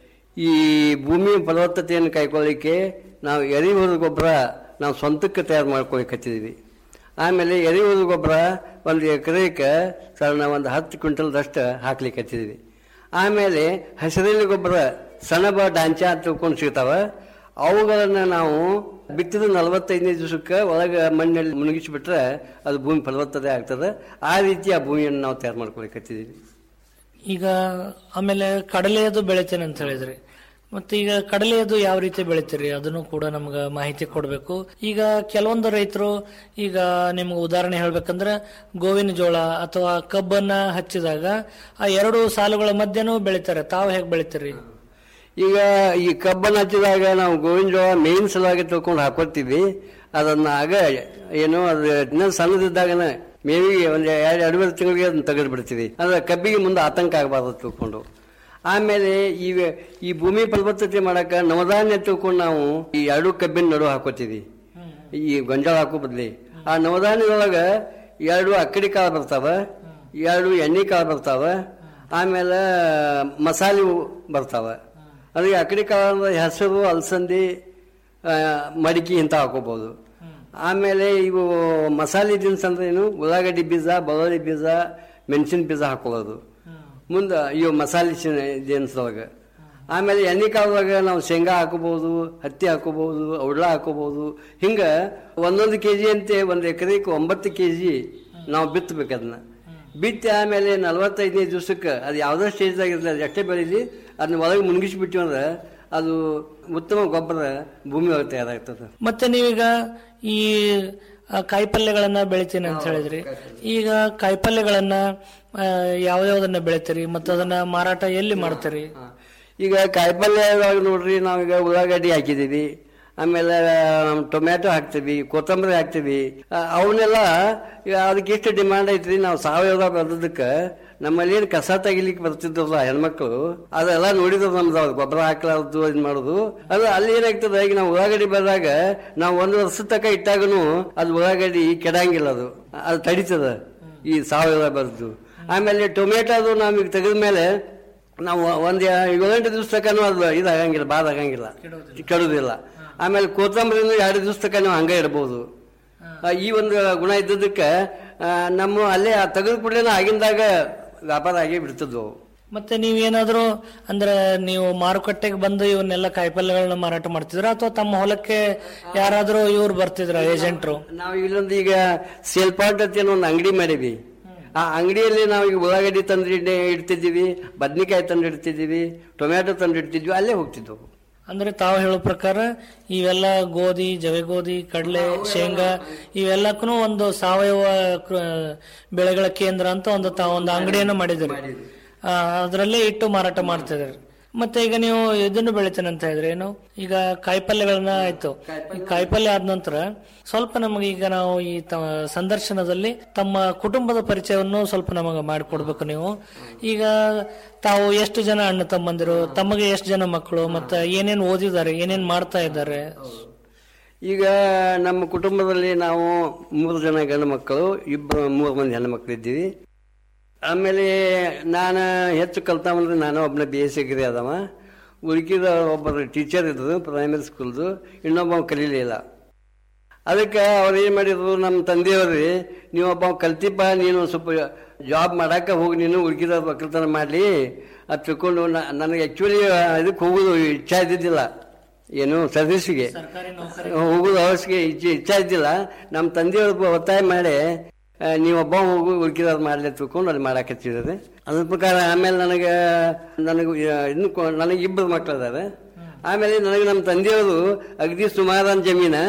ಈ ಭೂಮಿ ಫಲವತ್ತತೆಯನ್ನು ಕಾಯ್ಕೊಳ್ಳಿಕ್ಕೆ ನಾವು ಎರೆಹುಳು ಗೊಬ್ಬರ ನಾವು ಸ್ವಂತಕ್ಕೆ ತಯಾರು ಮಾಡ್ಕೊಳಿಕತ್ತಿದ್ದೀವಿ ಆಮೇಲೆ ಎರೆಹುಳು ಗೊಬ್ಬರ ಒಂದು ಎಕರೆಗೆ ಸಣ್ಣ ಒಂದು ಹತ್ತು ಕ್ವಿಂಟಲ್ದಷ್ಟು ಹಾಕ್ಲಿಕ್ಕೆ ಹತ್ತಿದ್ವಿ ಆಮೇಲೆ ಹಸಿರೆಲೆ ಗೊಬ್ಬರ ಸೆಣಬ ಡಾಂಚ ಅಂತ ತಿಳ್ಕೊಂಡು ಸಿಗ್ತಾವ ಅವುಗಳನ್ನು ನಾವು ಬಿತ್ತಿದ ನಲವತ್ತೈದನೇ ದಿವಸಕ್ಕೆ ಒಳಗೆ ಮಣ್ಣಲ್ಲಿ ಮುಳುಗಿಸಿಬಿಟ್ರೆ ಅದು ಭೂಮಿ ಫಲವತ್ತತೆ ಆಗ್ತದೆ ಆ ರೀತಿ ಆ ಭೂಮಿಯನ್ನು ನಾವು ತಯಾರು ಮಾಡ್ಕೊಳಿಕತ್ತಿದ್ದೀವಿ ಈಗ ಆಮೇಲೆ ಕಡಲೆಯದು ಬೆಳಿತೇನೆ ಅಂತ ಹೇಳಿದ್ರಿ ಮತ್ತೆ ಈಗ ಕಡಲೆಯದು ಯಾವ ರೀತಿ ಬೆಳಿತೀರಿ ಅದನ್ನು ಕೂಡ ನಮ್ಗೆ ಮಾಹಿತಿ ಕೊಡಬೇಕು ಈಗ ಕೆಲವೊಂದು ರೈತರು ಈಗ ನಿಮ್ಗೆ ಉದಾಹರಣೆ ಹೇಳ್ಬೇಕಂದ್ರೆ ಗೋವಿನ ಜೋಳ ಅಥವಾ ಕಬ್ಬನ್ನ ಹಚ್ಚಿದಾಗ ಆ ಎರಡು ಸಾಲುಗಳ ಮಧ್ಯನೂ ಬೆಳಿತಾರೆ ತಾವು ಹೇಗೆ ಬೆಳಿತೀರಿ ಈಗ ಈ ಕಬ್ಬನ್ನು ಹಚ್ಚಿದಾಗ ನಾವು ಗೋವಿನ ಜೋಳ ಮೇನ್ ಸಲುವಾಗಿ ತಿಳ್ಕೊಂಡು ಹಾಕೊಳ್ತೀವಿ ಅದನ್ನ ಆಗ ಏನು ಅದು ಇನ್ನೂ ಸಣ್ಣದಿದ್ದಾಗನ ಮೇವಿಗೆ ಒಂದು ಎರಡು ಎರಡೂವರೆ ತಿಂಗಳಿಗೆ ಅದನ್ನ ತೆಗೆದು ಬಿಡ್ತೀವಿ ಅಂದ್ರೆ ಕಬ್ಬಿಗೆ ಮುಂದೆ ಆತಂಕ ಆಗಬಾರ್ದು ತಿಳ್ಕೊಂಡು ಆಮೇಲೆ ಈ ಈ ಭೂಮಿ ಫಲವತ್ತತೆ ಮಾಡಕ್ಕೆ ನವಧಾನ್ಯ ತಿಳ್ಕೊಂಡು ನಾವು ಈ ಎರಡು ಕಬ್ಬಿನ ನಡು ಹಾಕೋತೀವಿ ಈ ಗೊಂಜಾಳ ಹಾಕೋ ಬದ್ಲಿ ಆ ನವಧಾನ್ಯದೊಳಗೆ ಎರಡು ಅಕ್ಕಡಿ ಕಾಳು ಬರ್ತಾವ ಎರಡು ಎಣ್ಣೆ ಕಾಳು ಬರ್ತಾವ ಆಮೇಲೆ ಮಸಾಲೆ ಬರ್ತಾವ ಅದಕ್ಕೆ ಅಕ್ಕಡಿ ಕಾಳು ಹೆಸರು ಅಲಸಂದಿ ಆ, ಮಡಿಕೆ ಇಂಥ ಹಾಕೋಬಹುದು ಆಮೇಲೆ ಇವು ಮಸಾಲೆ ದಿನಸ ಅಂದ್ರೆ ಏನು ಉಳ್ಳಾಗಡ್ಡಿ ಬೀಜ ಬೆಳ್ಳುಳ್ಳಿ ಬೀಜ ಮೆಣಸಿನ ಬೀಜ ಹಾಕೊಳ್ಳೋದು ಮುಂದೆ ಇವು ಮಸಾಲೆ ದಿನಸದೊಳಗೆ ಆಮೇಲೆ ಎಣ್ಣೆ ಕಾಲದಾಗ ನಾವು ಶೇಂಗಾ ಹಾಕೋಬಹುದು ಹತ್ತಿ ಹಾಕೋಬಹುದು ಔಡ್ಲ ಹಾಕೋಬಹುದು ಹಿಂಗೆ ಒಂದೊಂದು ಕೆ ಜಿ ಅಂತೆ ಒಂದು ಎಕರೆಗೆ ಒಂಬತ್ತು ಕೆ ಜಿ ನಾವು ಬಿತ್ತಬೇಕು ಅದನ್ನ ಬಿತ್ತಿ ಆಮೇಲೆ ನಲವತ್ತೈದನೇ ದಿವಸಕ್ಕೆ ಅದು ಯಾವುದೋ ಸ್ಟೇಜ್ದಾಗ ಇರ್ತದೆ ಅದು ಎಷ್ಟೇ ಬೆಳೀಲಿ ಅದನ್ನ ಒಳಗೆ ಮುಳುಗಿಸ್ಬಿಟ್ಟಿವಿ ಅಂದ್ರೆ ಅದು ಉತ್ತಮ ಗೊಬ್ಬರ ಭೂಮಿ ಒಳಗೆ ತಯಾರಾಗ್ತದೆ ಮತ್ತೆ ನೀವೀಗ ಈ ಆ, ಕಾಯಿಪಲ್ಯಗಳನ್ನ ಬೆಳಿತೀನಿ ಅಂತ ಹೇಳಿದ್ರಿ ಈಗ ಕಾಯಿಪಲ್ಯಗಳನ್ನ ಆ, ಯಾವ್ಯಾವ್ದನ್ನ ಬೆಳಿತೀರಿ ಮತ್ತೆ ಅದನ್ನ ಮಾರಾಟ ಎಲ್ಲಿ ಮಾಡ್ತೀರಿ ಈಗ ಕಾಯಿಪಲ್ಯದಾಗ ನೋಡ್ರಿ ನಾವೀಗ ಉಳ್ಳಾಗಡ್ಡಿ ಹಾಕಿದೀವಿ ಆಮೇಲೆ ಟೊಮ್ಯಾಟೊ ಹಾಕ್ತೀವಿ ಕೊತ್ತಂಬರಿ ಹಾಕ್ತೀವಿ ಆ, ಅವನ್ನೆಲ್ಲ ಈಗ ಅದಕ್ಕೆ ಎಷ್ಟು ಡಿಮಾಂಡ್ ಐತ್ರಿ ನಾವು ಸಾವಯವ ಬೆಳೆದಕ್ಕೆ ನಮ್ಮಲ್ಲಿ ಏನು ಕಸ ತೆಗಿಲಿಕ್ಕೆ ಬರ್ತಿದ್ರಲ್ಲ ಹೆಣ್ಮಕ್ಳು ಅದೆಲ್ಲ ನೋಡಿದ್ರು ನಮ್ದು ಅವ್ರು ಗೊಬ್ಬರ ಹಾಕ್ಲಾರ್ದು ಇದು ಮಾಡೋದು ಅದು ಅಲ್ಲಿ ಏನಾಗ್ತದೆ ಈಗ ನಾವು ಉಳ್ಳಾಗಡ್ಡಿ ಬೆಳೆದಾಗ ನಾವು ಒಂದು ವರ್ಷದ ತನಕ ಇಟ್ಟಾಗನು ಅದು ಉಳ್ಳಾಗಡ್ಡಿ ಕೆಡಂಗಿಲ್ಲ ಅದು ಅದು ತಡೀತದ ಈ ಸಾವಯವ ಬೆಳೆದು ಆಮೇಲೆ ಟೊಮೆಟೊ ಅದು ನಾವು ಈಗ ತೆಗೆದ ಮೇಲೆ ನಾವು ಒಂದ್ ಏಳೆಂಟು ದಿವಸ ತನಕನೂ ಅದು ಇದಾಗಂಗಿಲ್ಲ ಬಾದ ಆಗಂಗಿಲ್ಲ ಕೆಡುದಿಲ್ಲ ಆಮೇಲೆ ಕೊತ್ತಂಬರಿನೂ ಎರಡು ದಿವಸ ತನಕ ನೀವು ಹಂಗೆ ಇಡಬಹುದು ಆ, ಈ ಒಂದು ಗುಣ ಇದ್ದದಕ್ಕೆ ಆ, ನಮ್ಮ ಅಲ್ಲೇ ತೆಗೆದ ಕೂಡಲೇ ಆಗಿಂದಾಗ ವ್ಯಾಪಾರ ಆಗೇ ಬಿಡ್ತಿದ್ವು ಅವು. ಮತ್ತೆ ನೀವೇನಾದ್ರೂ ಅಂದ್ರೆ ನೀವು ಮಾರುಕಟ್ಟೆಗೆ ಬಂದು ಇವನ್ನೆಲ್ಲ ಕಾಯಿಪಲ್ಯಗಳನ್ನ ಮಾರಾಟ ಮಾಡ್ತಿದ್ರ ಅಥವಾ ತಮ್ಮ ಹೊಲಕ್ಕೆ ಯಾರಾದ್ರೂ ಇವ್ರು ಬರ್ತಿದ್ರ ಏಜೆಂಟ್ರು ನಾವು ಇಲ್ಲೊಂದು ಈಗ ಸೇಲ್ ಪಾಯಿಂಟ್ ಅಂತ ಏನೋ ಒಂದು ಅಂಗಡಿ ಮಾಡೀವಿ ಆ ಅಂಗಡಿಯಲ್ಲಿ ನಾವು ಈಗ ಉಳ್ಳಾಗಡ್ಡಿ ತಂದು ಇಡ್- ಇಡ್ತಿದ್ದೀವಿ ಬದ್ನಿಕಾಯಿ ತಂದು ಇಡ್ತಿದ್ದೀವಿ ಟೊಮ್ಯಾಟೊ ತಂದು ಇಡ್ತಿದ್ವಿ ಅಲ್ಲೇ ಹೋಗ್ತಿದ್ವು ಅಂದ್ರೆ ತಾವು ಹೇಳೋ ಪ್ರಕಾರ ಇವೆಲ್ಲ ಗೋಧಿ ಜವೆ ಗೋಧಿ ಕಡಲೆ ಶೇಂಗಾ ಇವೆಲ್ಲಕ್ಕೂ ಒಂದು ಸಾವಯವ ಕೃ- ಬೆಳೆಗಳ ಕೇಂದ್ರ ಅಂತ ಒಂದು ತಾವು ಒಂದು ಅಂಗಡಿಯನ್ನು ಮಾಡಿದಿರಿ ಆ, ಅದರಲ್ಲೇ ಇಟ್ಟು ಮಾರಾಟ ಮಾಡ್ತಿದ್ದಾರೆ ಮತ್ತೆ ಈಗ ನೀವು ಇದನ್ನು ಬೆಳಿತೇನೆ ಅಂತ ಹೇಳಿದ್ರೆ ಏನು ಈಗ ಕಾಯಿಪಲ್ಯಗಳನ್ನ ಆಯ್ತು ಈ ಕಾಯಿಪಲ್ಯ ಆದ ನಂತರ ಸ್ವಲ್ಪ ನಮಗೆ ಈಗ ನಾವು ಈ ತ- ಸಂದರ್ಶನದಲ್ಲಿ ತಮ್ಮ ಕುಟುಂಬದ ಪರಿಚಯವನ್ನು ಸ್ವಲ್ಪ ನಮಗೆ ಮಾಡಿಕೊಡ್ಬೇಕು ನೀವು ಈಗ ತಾವು ಎಷ್ಟು ಜನ ಅಣ್ಣ ತಮ್ಮಂದಿರು ತಮಗೆ ಎಷ್ಟು ಜನ ಮಕ್ಕಳು ಮತ್ತೆ ಏನೇನ್ ಓದಿದ್ದಾರೆ ಏನೇನ್ ಮಾಡ್ತಾ ಇದ್ದಾರೆ ಈಗ ನಮ್ಮ ಕುಟುಂಬದಲ್ಲಿ ನಾವು ಮೂರು ಜನ ಗಂಡು ಮಕ್ಕಳು ಇಬ್ಬರು ಮೂರು ಮಂದಿ ಹೆಣ್ಣು ಮಕ್ಕಳು ಇದ್ದೀವಿ ಆಮೇಲೆ ನಾನು ಹೆಚ್ಚು ಕಲ್ತಾವಂದ್ರೆ ನಾನು ಒಬ್ಬನ ಬಿ ಎಸ್ ಸಿ ಡಿಗ್ರಿ ಅದವ ಉಳ್ಕಿದ ಒಬ್ಬರು ಟೀಚರ್ ಇದ್ರು ಪ್ರೈಮರಿ ಸ್ಕೂಲ್ದು ಇನ್ನೊಬ್ಬ ಕಲೀಲಿಲ್ಲ ಅದಕ್ಕೆ ಅವ್ರು ಏನ್ ಮಾಡಿದ್ರು ನಮ್ಮ ತಂದೆಯವ್ರಿ ನೀವೊಬ್ಬ ಕಲ್ತಿಪ್ಪ ನೀನು ಸ್ವಲ್ಪ ಜಾಬ್ ಮಾಡಾಕ ಹೋಗಿ ನೀನು ಹುಡುಗಿದ ಒಕ್ಕಲ್ತನ ಮಾಡ್ಲಿ ಅದು ತಿಳ್ಕೊಂಡು ನ- ನನಗೆ ಆಕ್ಚುಲಿ ಇದಕ್ಕೆ ಹೋಗೋದು ಇಚ್ಛಾ ಇದ್ದಿದ್ದಿಲ್ಲ ಏನು ಸರ್ವಿಸ್ಗೆ ಹೋಗೋದು ಅವಶ್ಯಕ ಇಚ್ಛೆ ಇಚ್ಛಾ ಇದ್ದಿಲ್ಲ ನಮ್ಮ ತಂದೆಯವ್ರ ಒತ್ತಾಯ ಮಾಡಿ ಆ, ನೀವೊಬ್ಬ ಹೋಗು ಹುಡುಕಿರೋದು ಮಾಡ್ಲಿ ತಿಳ್ಕೊಂಡು ಅಲ್ಲಿ ಮಾಡಾಕತ್ತಿದ್ದಾರೆ ಅದ್ರ ಪ್ರಕಾರ ಆಮೇಲೆ ನನಗೆ ನನಗೆ ಇನ್ನು ಕೊ- ನನಗೆ ಇಬ್ಬರು ಮಕ್ಳು ಅದಾರೆ ಆಮೇಲೆ ನನಗೆ ನಮ್ಮ ತಂದೆಯವರು ಅಗದಿ ಸುಮಾರಾನ್ ಜಮೀನ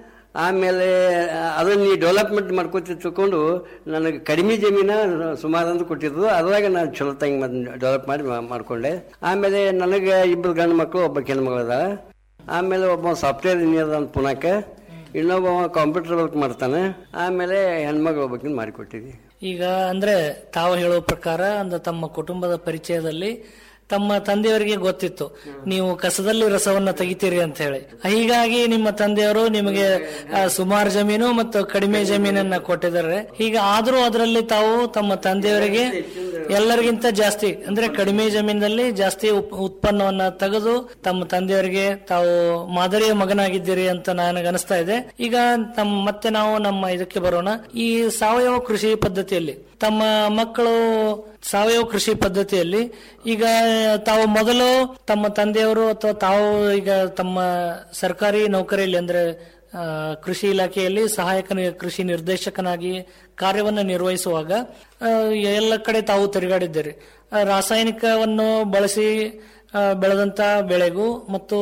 ಆಮೇಲೆ ಅದನ್ನ ನೀ ಡೆವಲಪ್ಮೆಂಟ್ ಮಾಡ್ಕೊತಿ ತಿಳ್ಕೊಂಡು ನನಗೆ ಕಡಿಮೆ ಜಮೀನ ಸುಮಾರಂದು ಕೊಟ್ಟಿದ್ರು ಅದ್ರಾಗ ನಾನು ಚಲೋ ತಂಗಿ ಡೆವಲಪ್ ಮಾಡಿ ಮಾ- ಮಾಡ್ಕೊಂಡೆ ಆಮೇಲೆ ನನಗೆ ಇಬ್ಬರು ಗಂಡು ಮಕ್ಕಳು ಒಬ್ಬ ಹೆಣ್ಮಗಳು ಅದ ಆಮೇಲೆ ಒಬ್ಬ ಸಾಫ್ಟ್ವೇರ್ ಇಂಜಿನಿಯರ್ ಅಂತ ಪುನಾಕ ಇನ್ನೊಬ್ಬ ಕಂಪ್ಯೂಟರ್ ವರ್ಕ್ ಮಾಡ್ತಾನೆ ಆಮೇಲೆ ಹೆಣ್ಮಗಳು ಒಬ್ಬಕಿನ ಮಾಡಿಕೊಟ್ಟಿದ್ವಿ ಈಗ ಅಂದ್ರೆ ತಾವು ಹೇಳೋ ಪ್ರಕಾರ ಅಂದ್ರೆ ತಮ್ಮ ಕುಟುಂಬದ ಪರಿಚಯದಲ್ಲಿ ತಮ್ಮ ತಂದೆಯವರಿಗೆ ಗೊತ್ತಿತ್ತು ನೀವು ಕಸದಲ್ಲಿ ರಸವನ್ನ ತೆಗಿತೀರಿ ಅಂತ ಹೇಳಿ ಹೀಗಾಗಿ ನಿಮ್ಮ ತಂದೆಯವರು ನಿಮಗೆ ಆ, ಸುಮಾರು ಜಮೀನು ಮತ್ತು ಕಡಿಮೆ ಜಮೀನನ್ನ ಕೊಟ್ಟಿದ್ದಾರೆ ಈಗ ಆದ್ರೂ ಅದರಲ್ಲಿ ತಾವು ತಮ್ಮ ತಂದೆಯವರಿಗೆ ಎಲ್ಲರಿಗಿಂತ ಜಾಸ್ತಿ ಅಂದ್ರೆ ಕಡಿಮೆ ಜಮೀನಲ್ಲಿ ಜಾಸ್ತಿ ಉಪ್- ಉತ್ಪನ್ನವನ್ನ ತೆಗೆದು ತಮ್ಮ ತಂದೆಯವರಿಗೆ ತಾವು ಮಾದರಿಯ ಮಗನಾಗಿದ್ದೀರಿ ಅಂತ ನನಗೆ ಅನಿಸ್ತಾ ಇದೆ ಈಗ ತಮ್ಮ ಮತ್ತೆ ನಾವು ನಮ್ಮ ಇದಕ್ಕೆ ಬರೋಣ ಈ ಸಾವಯವ ಕೃಷಿ ಪದ್ಧತಿಯಲ್ಲಿ ತಮ್ಮ ಮಕ್ಕಳು ಸಾವಯವ ಕೃಷಿ ಪದ್ಧತಿಯಲ್ಲಿ ಈಗ ತಾವು ಮೊದಲು ತಮ್ಮ ತಂದೆಯವರು ಅಥವಾ ತಾವು ಈಗ ತಮ್ಮ ಸರ್ಕಾರಿ ನೌಕರಿಯಲ್ಲಿ ಅಂದ್ರೆ ಆ, ಕೃಷಿ ಇಲಾಖೆಯಲ್ಲಿ ಸಹಾಯಕ ನಿ- ಕೃಷಿ ನಿರ್ದೇಶಕನಾಗಿ ಕಾರ್ಯವನ್ನು ನಿರ್ವಹಿಸುವಾಗ ಆ, ಎಲ್ಲ ಕಡೆ ತಾವು ತಿರುಗಾಡಿದ್ದೀರಿ ಆ, ರಾಸಾಯನಿಕವನ್ನು ಬಳಸಿ ಆ, ಬೆಳೆದಂತ ಬೆಳೆಗೂ ಮತ್ತು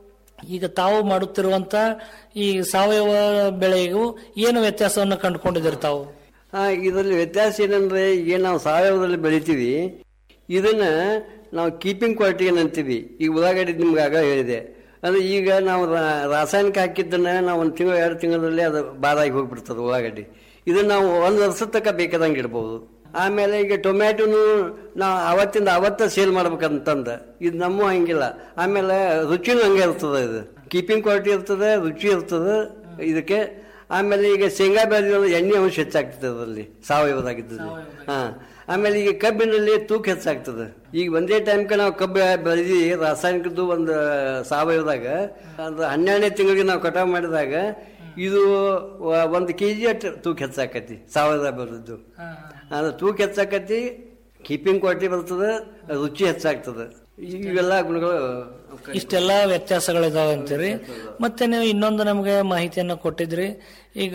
ಈಗ ತಾವು ಮಾಡುತ್ತಿರುವಂತ ಈ ಸಾವಯವ ಬೆಳೆಗೂ ಏನು ವ್ಯತ್ಯಾಸವನ್ನು ಕಂಡುಕೊಂಡಿದ್ದೀರಿ ತಾವು ಆ, ಇದರಲ್ಲಿ ವ್ಯತ್ಯಾಸ ಏನಂದ್ರೆ ಈಗ ನಾವು ಸಾವಯವದಲ್ಲಿ ಬೆಳಿತೀವಿ ಇದನ್ನ ನಾವು ಕೀಪಿಂಗ್ ಕ್ವಾಲಿಟಿ ಅಂತೀವಿ ಈಗ ಉಳ್ಳಾಗಡ್ಡಿ ನಿಮ್ಗೆ ಆಗ ಹೇಳಿದೆ ಅಂದ್ರೆ ಈಗ ನಾವು ರಾ- ರಾಸಾಯನಿಕ ಹಾಕಿದ್ದನ್ನ ನಾವು ಒಂದು ತಿಂಗಳು ಎರಡು ತಿಂಗಳಲ್ಲಿ ಅದು ಬಾದಾಗಿ ಹೋಗ್ಬಿಡ್ತದೆ ಉಳ್ಳಾಗಡ್ಡಿ ಇದನ್ನ ನಾವು ಒಂದು ವರ್ಷದ ತನಕ ಬೇಕಾದಂಗೆ ಇಡ್ಬೋದು ಆಮೇಲೆ ಈಗ ಟೊಮ್ಯಾಟೊನು ನಾವು ಅವತ್ತಿಂದ ಅವತ್ತ ಸೇಲ್ ಮಾಡ್ಬೇಕಂತಂದ ಇದು ನಮ್ಮ ಹಂಗಿಲ್ಲ ಆಮೇಲೆ ರುಚಿನೂ ಹಂಗೆ ಇರ್ತದೆ ಇದು ಕೀಪಿಂಗ್ ಕ್ವಾಲಿಟಿ ಇರ್ತದೆ ರುಚಿ ಇರ್ತದೆ ಇದಕ್ಕೆ ಆಮೇಲೆ ಈಗ ಶೇಂಗಾ ಬೆಳೆದ ಎಣ್ಣೆ ಅಂಶ ಹೆಚ್ಚಾಗ್ತದೆ ಅದರಲ್ಲಿ ಸಾವಯವದಾಗಿದ್ದದ್ದು ಹಾ ಆಮೇಲೆ ಈಗ ಕಬ್ಬಿನಲ್ಲಿ ತೂಕ ಹೆಚ್ಚಾಗ್ತದೆ ಈಗ ಒಂದೇ ಟೈಮ್ಗೆ ನಾವು ಕಬ್ಬು ಬೆಳೆದಿ ರಾಸಾಯನಿಕದ್ದು ಒಂದು ಸಾವಯವದಾಗ ಅದು ಹನ್ನೆರಡನೇ ತಿಂಗಳಿಗೆ ನಾವು ಕಟಾವು ಮಾಡಿದಾಗ ಇದು ವ- ಒಂದು ಕೆ ಜಿ ಅಷ್ಟು ತೂಕ ಹೆಚ್ಚಾಕತಿ ಸಾವಯವ ಬೆಳೆದದ್ದು ಅದು ತೂಕ ಹೆಚ್ಚಾಕತಿ ಕೀಪಿಂಗ್ ಕ್ವಾಲಿಟಿ ಬರ್ತದೆ ರುಚಿ ಹೆಚ್ಚಾಗ್ತದೆ ಇವೆಲ್ಲ ಗುಣಗಳು ಇಷ್ಟೆಲ್ಲ ವ್ಯತ್ಯಾಸಗಳಿದಾವೆ ಅಂತೀರಿ ಮತ್ತೆ ನೀವು ಇನ್ನೊಂದು ನಮಗೆ ಮಾಹಿತಿಯನ್ನು ಕೊಟ್ಟಿದ್ರಿ ಈಗ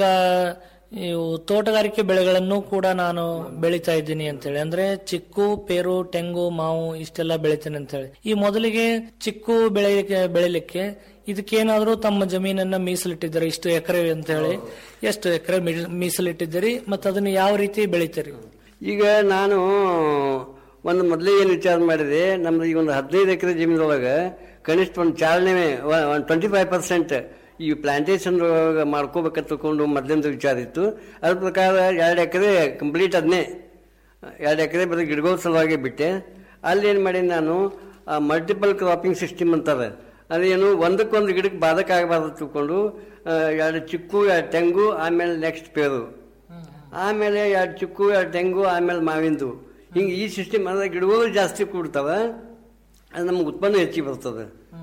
ಇವು ತೋಟಗಾರಿಕೆ ಬೆಳೆಗಳನ್ನು ಕೂಡ ನಾನು ಬೆಳಿತಾ ಇದ್ದೀನಿ ಅಂತೇಳಿ ಅಂದ್ರೆ ಚಿಕ್ಕು ಪೇರು ತೆಂಗು ಮಾವು ಇಷ್ಟೆಲ್ಲ ಬೆಳಿತೇನೆ ಅಂತೇಳಿ ಈ ಮೊದಲಿಗೆ ಚಿಕ್ಕು ಬೆಳೆಯಲಿಕ್ಕೆ ಬೆಳಿಲಿಕ್ಕೆ ಇದಕ್ಕೇನಾದ್ರೂ ತಮ್ಮ ಜಮೀನನ್ನ ಮೀಸಲಿಟ್ಟಿದ್ದೀರಿ ಇಷ್ಟು ಎಕರೆ ಅಂತ ಹೇಳಿ ಎಷ್ಟು ಎಕರೆ ಮೀಸಲಿಟ್ಟಿದ್ದೀರಿ ಮತ್ತೆ ಅದನ್ನ ಯಾವ ರೀತಿ ಬೆಳಿತೀರಿ ಈಗ ನಾನು ಒಂದು ಮೊದಲೇ ಏನು ವಿಚಾರ ಮಾಡಿದೆ ನಮ್ದು ಈಗ ಒಂದು ಹದಿನೈದು ಎಕರೆ ಜಮೀನೊಳಗೆ ಕನಿಷ್ಠ ಒಂದು ಚಾಲನೆ ಒಂದು ಟ್ವೆಂಟಿ ಫೈವ್ ಪರ್ಸೆಂಟ್ ಈ ಪ್ಲಾಂಟೇಶನ್ ಮಾಡ್ಕೋಬೇಕಂತ ತಿಳ್ಕೊಂಡು ಮೊದಲಿಂದ ವಿಚಾರ ಇತ್ತು ಅದ್ರ ಪ್ರಕಾರ ಎರಡು ಎಕರೆ ಕಂಪ್ಲೀಟ್ ಅದನ್ನೇ ಎರಡು ಎಕರೆ ಬರೀ ಗಿಡಗಳ ಸಲುವಾಗಿ ಬಿಟ್ಟೆ ಅಲ್ಲಿ ಏನು ಮಾಡಿ ನಾನು ಮಲ್ಟಿಪಲ್ ಕ್ರಾಪಿಂಗ್ ಸಿಸ್ಟಮ್ ಅಂತಾರೆ ಅದೇನು ಒಂದಕ್ಕೊಂದು ಗಿಡಕ್ಕೆ ಬಾಧಕ ಆಗಬಾರ್ದು ತಿಳ್ಕೊಂಡು ಆ, ಎರಡು ಚಿಕ್ಕು ಎರಡು ತೆಂಗು ಆಮೇಲೆ ನೆಕ್ಸ್ಟ್ ಪೇರು ಆಮೇಲೆ ಎರಡು ಚಿಕ್ಕು ಎರಡು ತೆಂಗು ಆಮೇಲೆ ಮಾವಿಂದು ಹಿಂಗೆ ಈ ಸಿಸ್ಟಮ್ ಅಂದ್ರೆ ಗಿಡಗಳು ಜಾಸ್ತಿ ಕೂಡ್ತಾವ ಅದು ನಮ್ಗೆ ಉತ್ಪನ್ನ ಹೆಚ್ಚಿಗೆ ಬರ್ತದೆ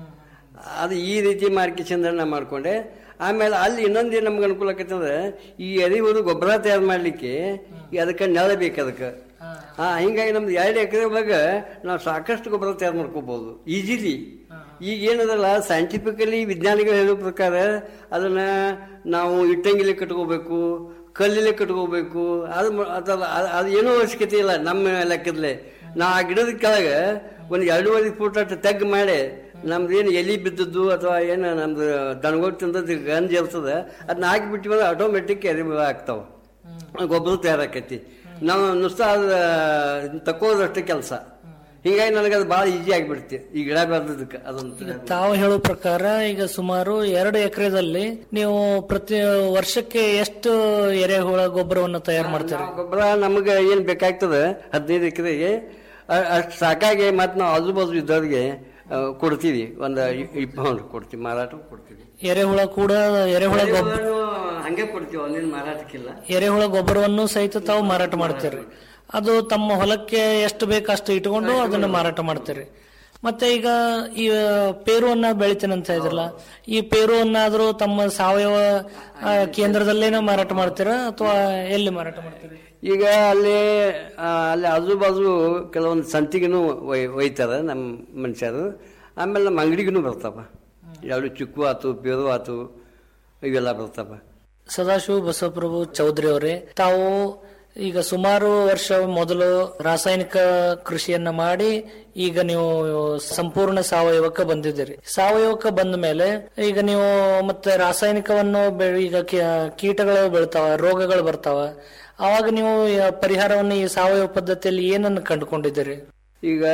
ಅದು ಈ ರೀತಿ ಮಾರ್ಕೆಶನ್ ನಾ ಮಾಡ್ಕೊಂಡೆ ಆಮೇಲೆ ಅಲ್ಲಿ ಇನ್ನೊಂದು ಏನು ನಮ್ಗೆ ಅನುಕೂಲ ಆಕೈತಂದ್ರೆ ಈ ಎರಿಹುಳು ಗೊಬ್ಬರ ತಯಾರು ಮಾಡಲಿಕ್ಕೆ ಅದಕ್ಕೆ ನೆಲ ಬೇಕು ಅದಕ್ಕೆ ಹಾ ಹಿಂಗಾಗಿ ನಮ್ದು ಎರಡು ಎಕರೆ ಒಳಗೆ ನಾವು ಸಾಕಷ್ಟು ಗೊಬ್ಬರ ತಯಾರು ಮಾಡ್ಕೋಬಹುದು ಈಸಿಲಿ ಈಗ ಏನದಲ್ಲ ಸೈಂಟಿಫಿಕಲಿ ವಿಜ್ಞಾನಿಗಳು ಹೇಳೋ ಪ್ರಕಾರ ಅದನ್ನ ನಾವು ಇಟ್ಟಂಗಿಲೆ ಕಟ್ಕೋಬೇಕು ಕಲ್ಲಿಲೆ ಕಟ್ಕೋಬೇಕು ಅದು ಮ- ಅದಲ್ಲ ಅದು- ಅದು ಏನೂ ಅವಶ್ಯಕತೆ ಇಲ್ಲ ನಮ್ಮ ಲೆಕ್ಕದಲ್ಲೇ ನಾ ಆ ಗಿಡದ ಕೆಳಗೆ ಒಂದು ಎರಡೂವರೆ ಫೂಟ್ ಅಷ್ಟು ತೆಗ್ ಮಾಡಿ ನಮ್ದು ಏನು ಎಲಿ ಬಿದ್ದದ್ದು ಅಥವಾ ಏನು ನಮ್ದು ದನಗಳು ತಿಂದದ್ದು ಗಂಜ ಇರ್ತದೆ ಅದನ್ನ ಹಾಕಿಬಿಟ್ಟಿವಂದ್ರೆ ಆಟೋಮೆಟಿಕ್ ಎರಿ ಆಗ್ತಾವ ಗೊಬ್ಬರ ತಯಾರಾಕೈತಿ ನಾವು ನುಸ್ತ ಅದು ತಕ್ಕೋದಷ್ಟು ಕೆಲಸ ಹಿಂಗಾಗಿ ನನಗೆ ಅದು ಭಾಳ ಈಸಿ ಆಗಿಬಿಡ್ತಿ ಈ ಗಿಡ ಬೆಳೆದಕ್ಕೆ ಅದೊಂದು ತಾವು ಹೇಳೋ ಪ್ರಕಾರ ಈಗ ಸುಮಾರು ಎರಡು ಎಕರೆದಲ್ಲಿ ನೀವು ಪ್ರತಿ ವರ್ಷಕ್ಕೆ ಎಷ್ಟು ಎರೆಹುಳ ಗೊಬ್ಬರವನ್ನು ತಯಾರು ಮಾಡ್ತೀರಿ ಗೊಬ್ಬರ ನಮಗೆ ಏನ್ ಬೇಕಾಗ್ತದೆ ಹದಿನೈದು ಎಕರೆಗೆ ಅಷ್ಟು ಸಾಕಾಗಿ ಮತ್ತೆ ನಾವು ಆಜು ಬಾಜು ಇದ್ದವ್ರಿಗೆ ಆ, ಕೊಡ್ತೀವಿ ಒಂದು ಇಪ್ಪತ್ತು ಕೊಡ್ತೀವಿ ಮಾರಾಟ ಕೊಡ್ತೀವಿ ಎರೆಹುಳ ಕೂಡ ಎರೆಹುಳ ಗೊಬ್ಬರ ಎರೆಹುಳನು ಹಂಗೆ ಕೊಡ್ತೀವಿ ಅಲ್ಲಿನ ಮಾರಾಟಕ್ಕಿಲ್ಲ ಎರೆಹುಳ ಗೊಬ್ಬರವನ್ನು ಸಹಿತ ತಾವು ಮಾರಾಟ ಮಾಡ್ತೀರಿ ಅದು ತಮ್ಮ ಹೊಲಕ್ಕೆ ಎಷ್ಟು ಬೇಕು ಅಷ್ಟು ಇಟ್ಕೊಂಡು ಅದನ್ನು ಮಾರಾಟ ಮಾಡ್ತೀರಿ ಮತ್ತೆ ಈಗ ಈ ಪೇರುವನ್ನ ಬೆಳಿತೇನೆ ಅಂತ ಇದ್ರಲ್ಲ ಈ ಪೇರುವನ್ನಾದ್ರೂ ತಮ್ಮ ಸಾವಯವ ಆ, ಕೇಂದ್ರದಲ್ಲೇನೋ ಮಾರಾಟ ಮಾಡ್ತೀರಾ ಅಥವಾ ಎಲ್ಲಿ ಮಾರಾಟ ಮಾಡ್ತೀರಾ ಈಗ ಅಲ್ಲಿ ಆ, ಅಲ್ಲಿ ಆಜು ಬಾಜು ಕೆಲವೊಂದು ಸಂತಿಗೂ ಒಯ್ ಒಯ್ತಾರೆ ನಮ್ಮ ಮನುಷ್ಯರು ಆಮೇಲೆ ನಮ್ಮ ಅಂಗಡಿಗೂ ಬರ್ತಾವ ಎರಡು ಚಿಕ್ಕು ಆತು ಪೇರು ಆತು ಇವೆಲ್ಲ ಬರ್ತಾವ ಸದಾಶಿವ ಬಸವಪ್ರಭು ಚೌಧರಿ ಅವರೇ ತಾವು ಈಗ ಸುಮಾರು ವರ್ಷ ಮೊದಲು ರಾಸಾಯನಿಕ ಕೃಷಿಯನ್ನ ಮಾಡಿ ಈಗ ನೀವು ಸಂಪೂರ್ಣ ಸಾವಯವಕ್ಕೆ ಬಂದಿದ್ದೀರಿ ಸಾವಯವಕ್ಕೆ ಬಂದ ಮೇಲೆ ಈಗ ನೀವು ಮತ್ತೆ ರಾಸಾಯನಿಕವನ್ನು ಬೆ- ಈಗ ಕೀ- ಕೀಟಗಳು ಬೆಳ್ತಾವ ರೋಗಗಳು ಬರ್ತಾವ ಅವಾಗ ನೀವು ಯ- ಪರಿಹಾರವನ್ನು ಈ ಸಾವಯವ ಪದ್ಧತಿಯಲ್ಲಿ ಏನನ್ನು ಕಂಡುಕೊಂಡಿದ್ದೀರಿ ಈಗ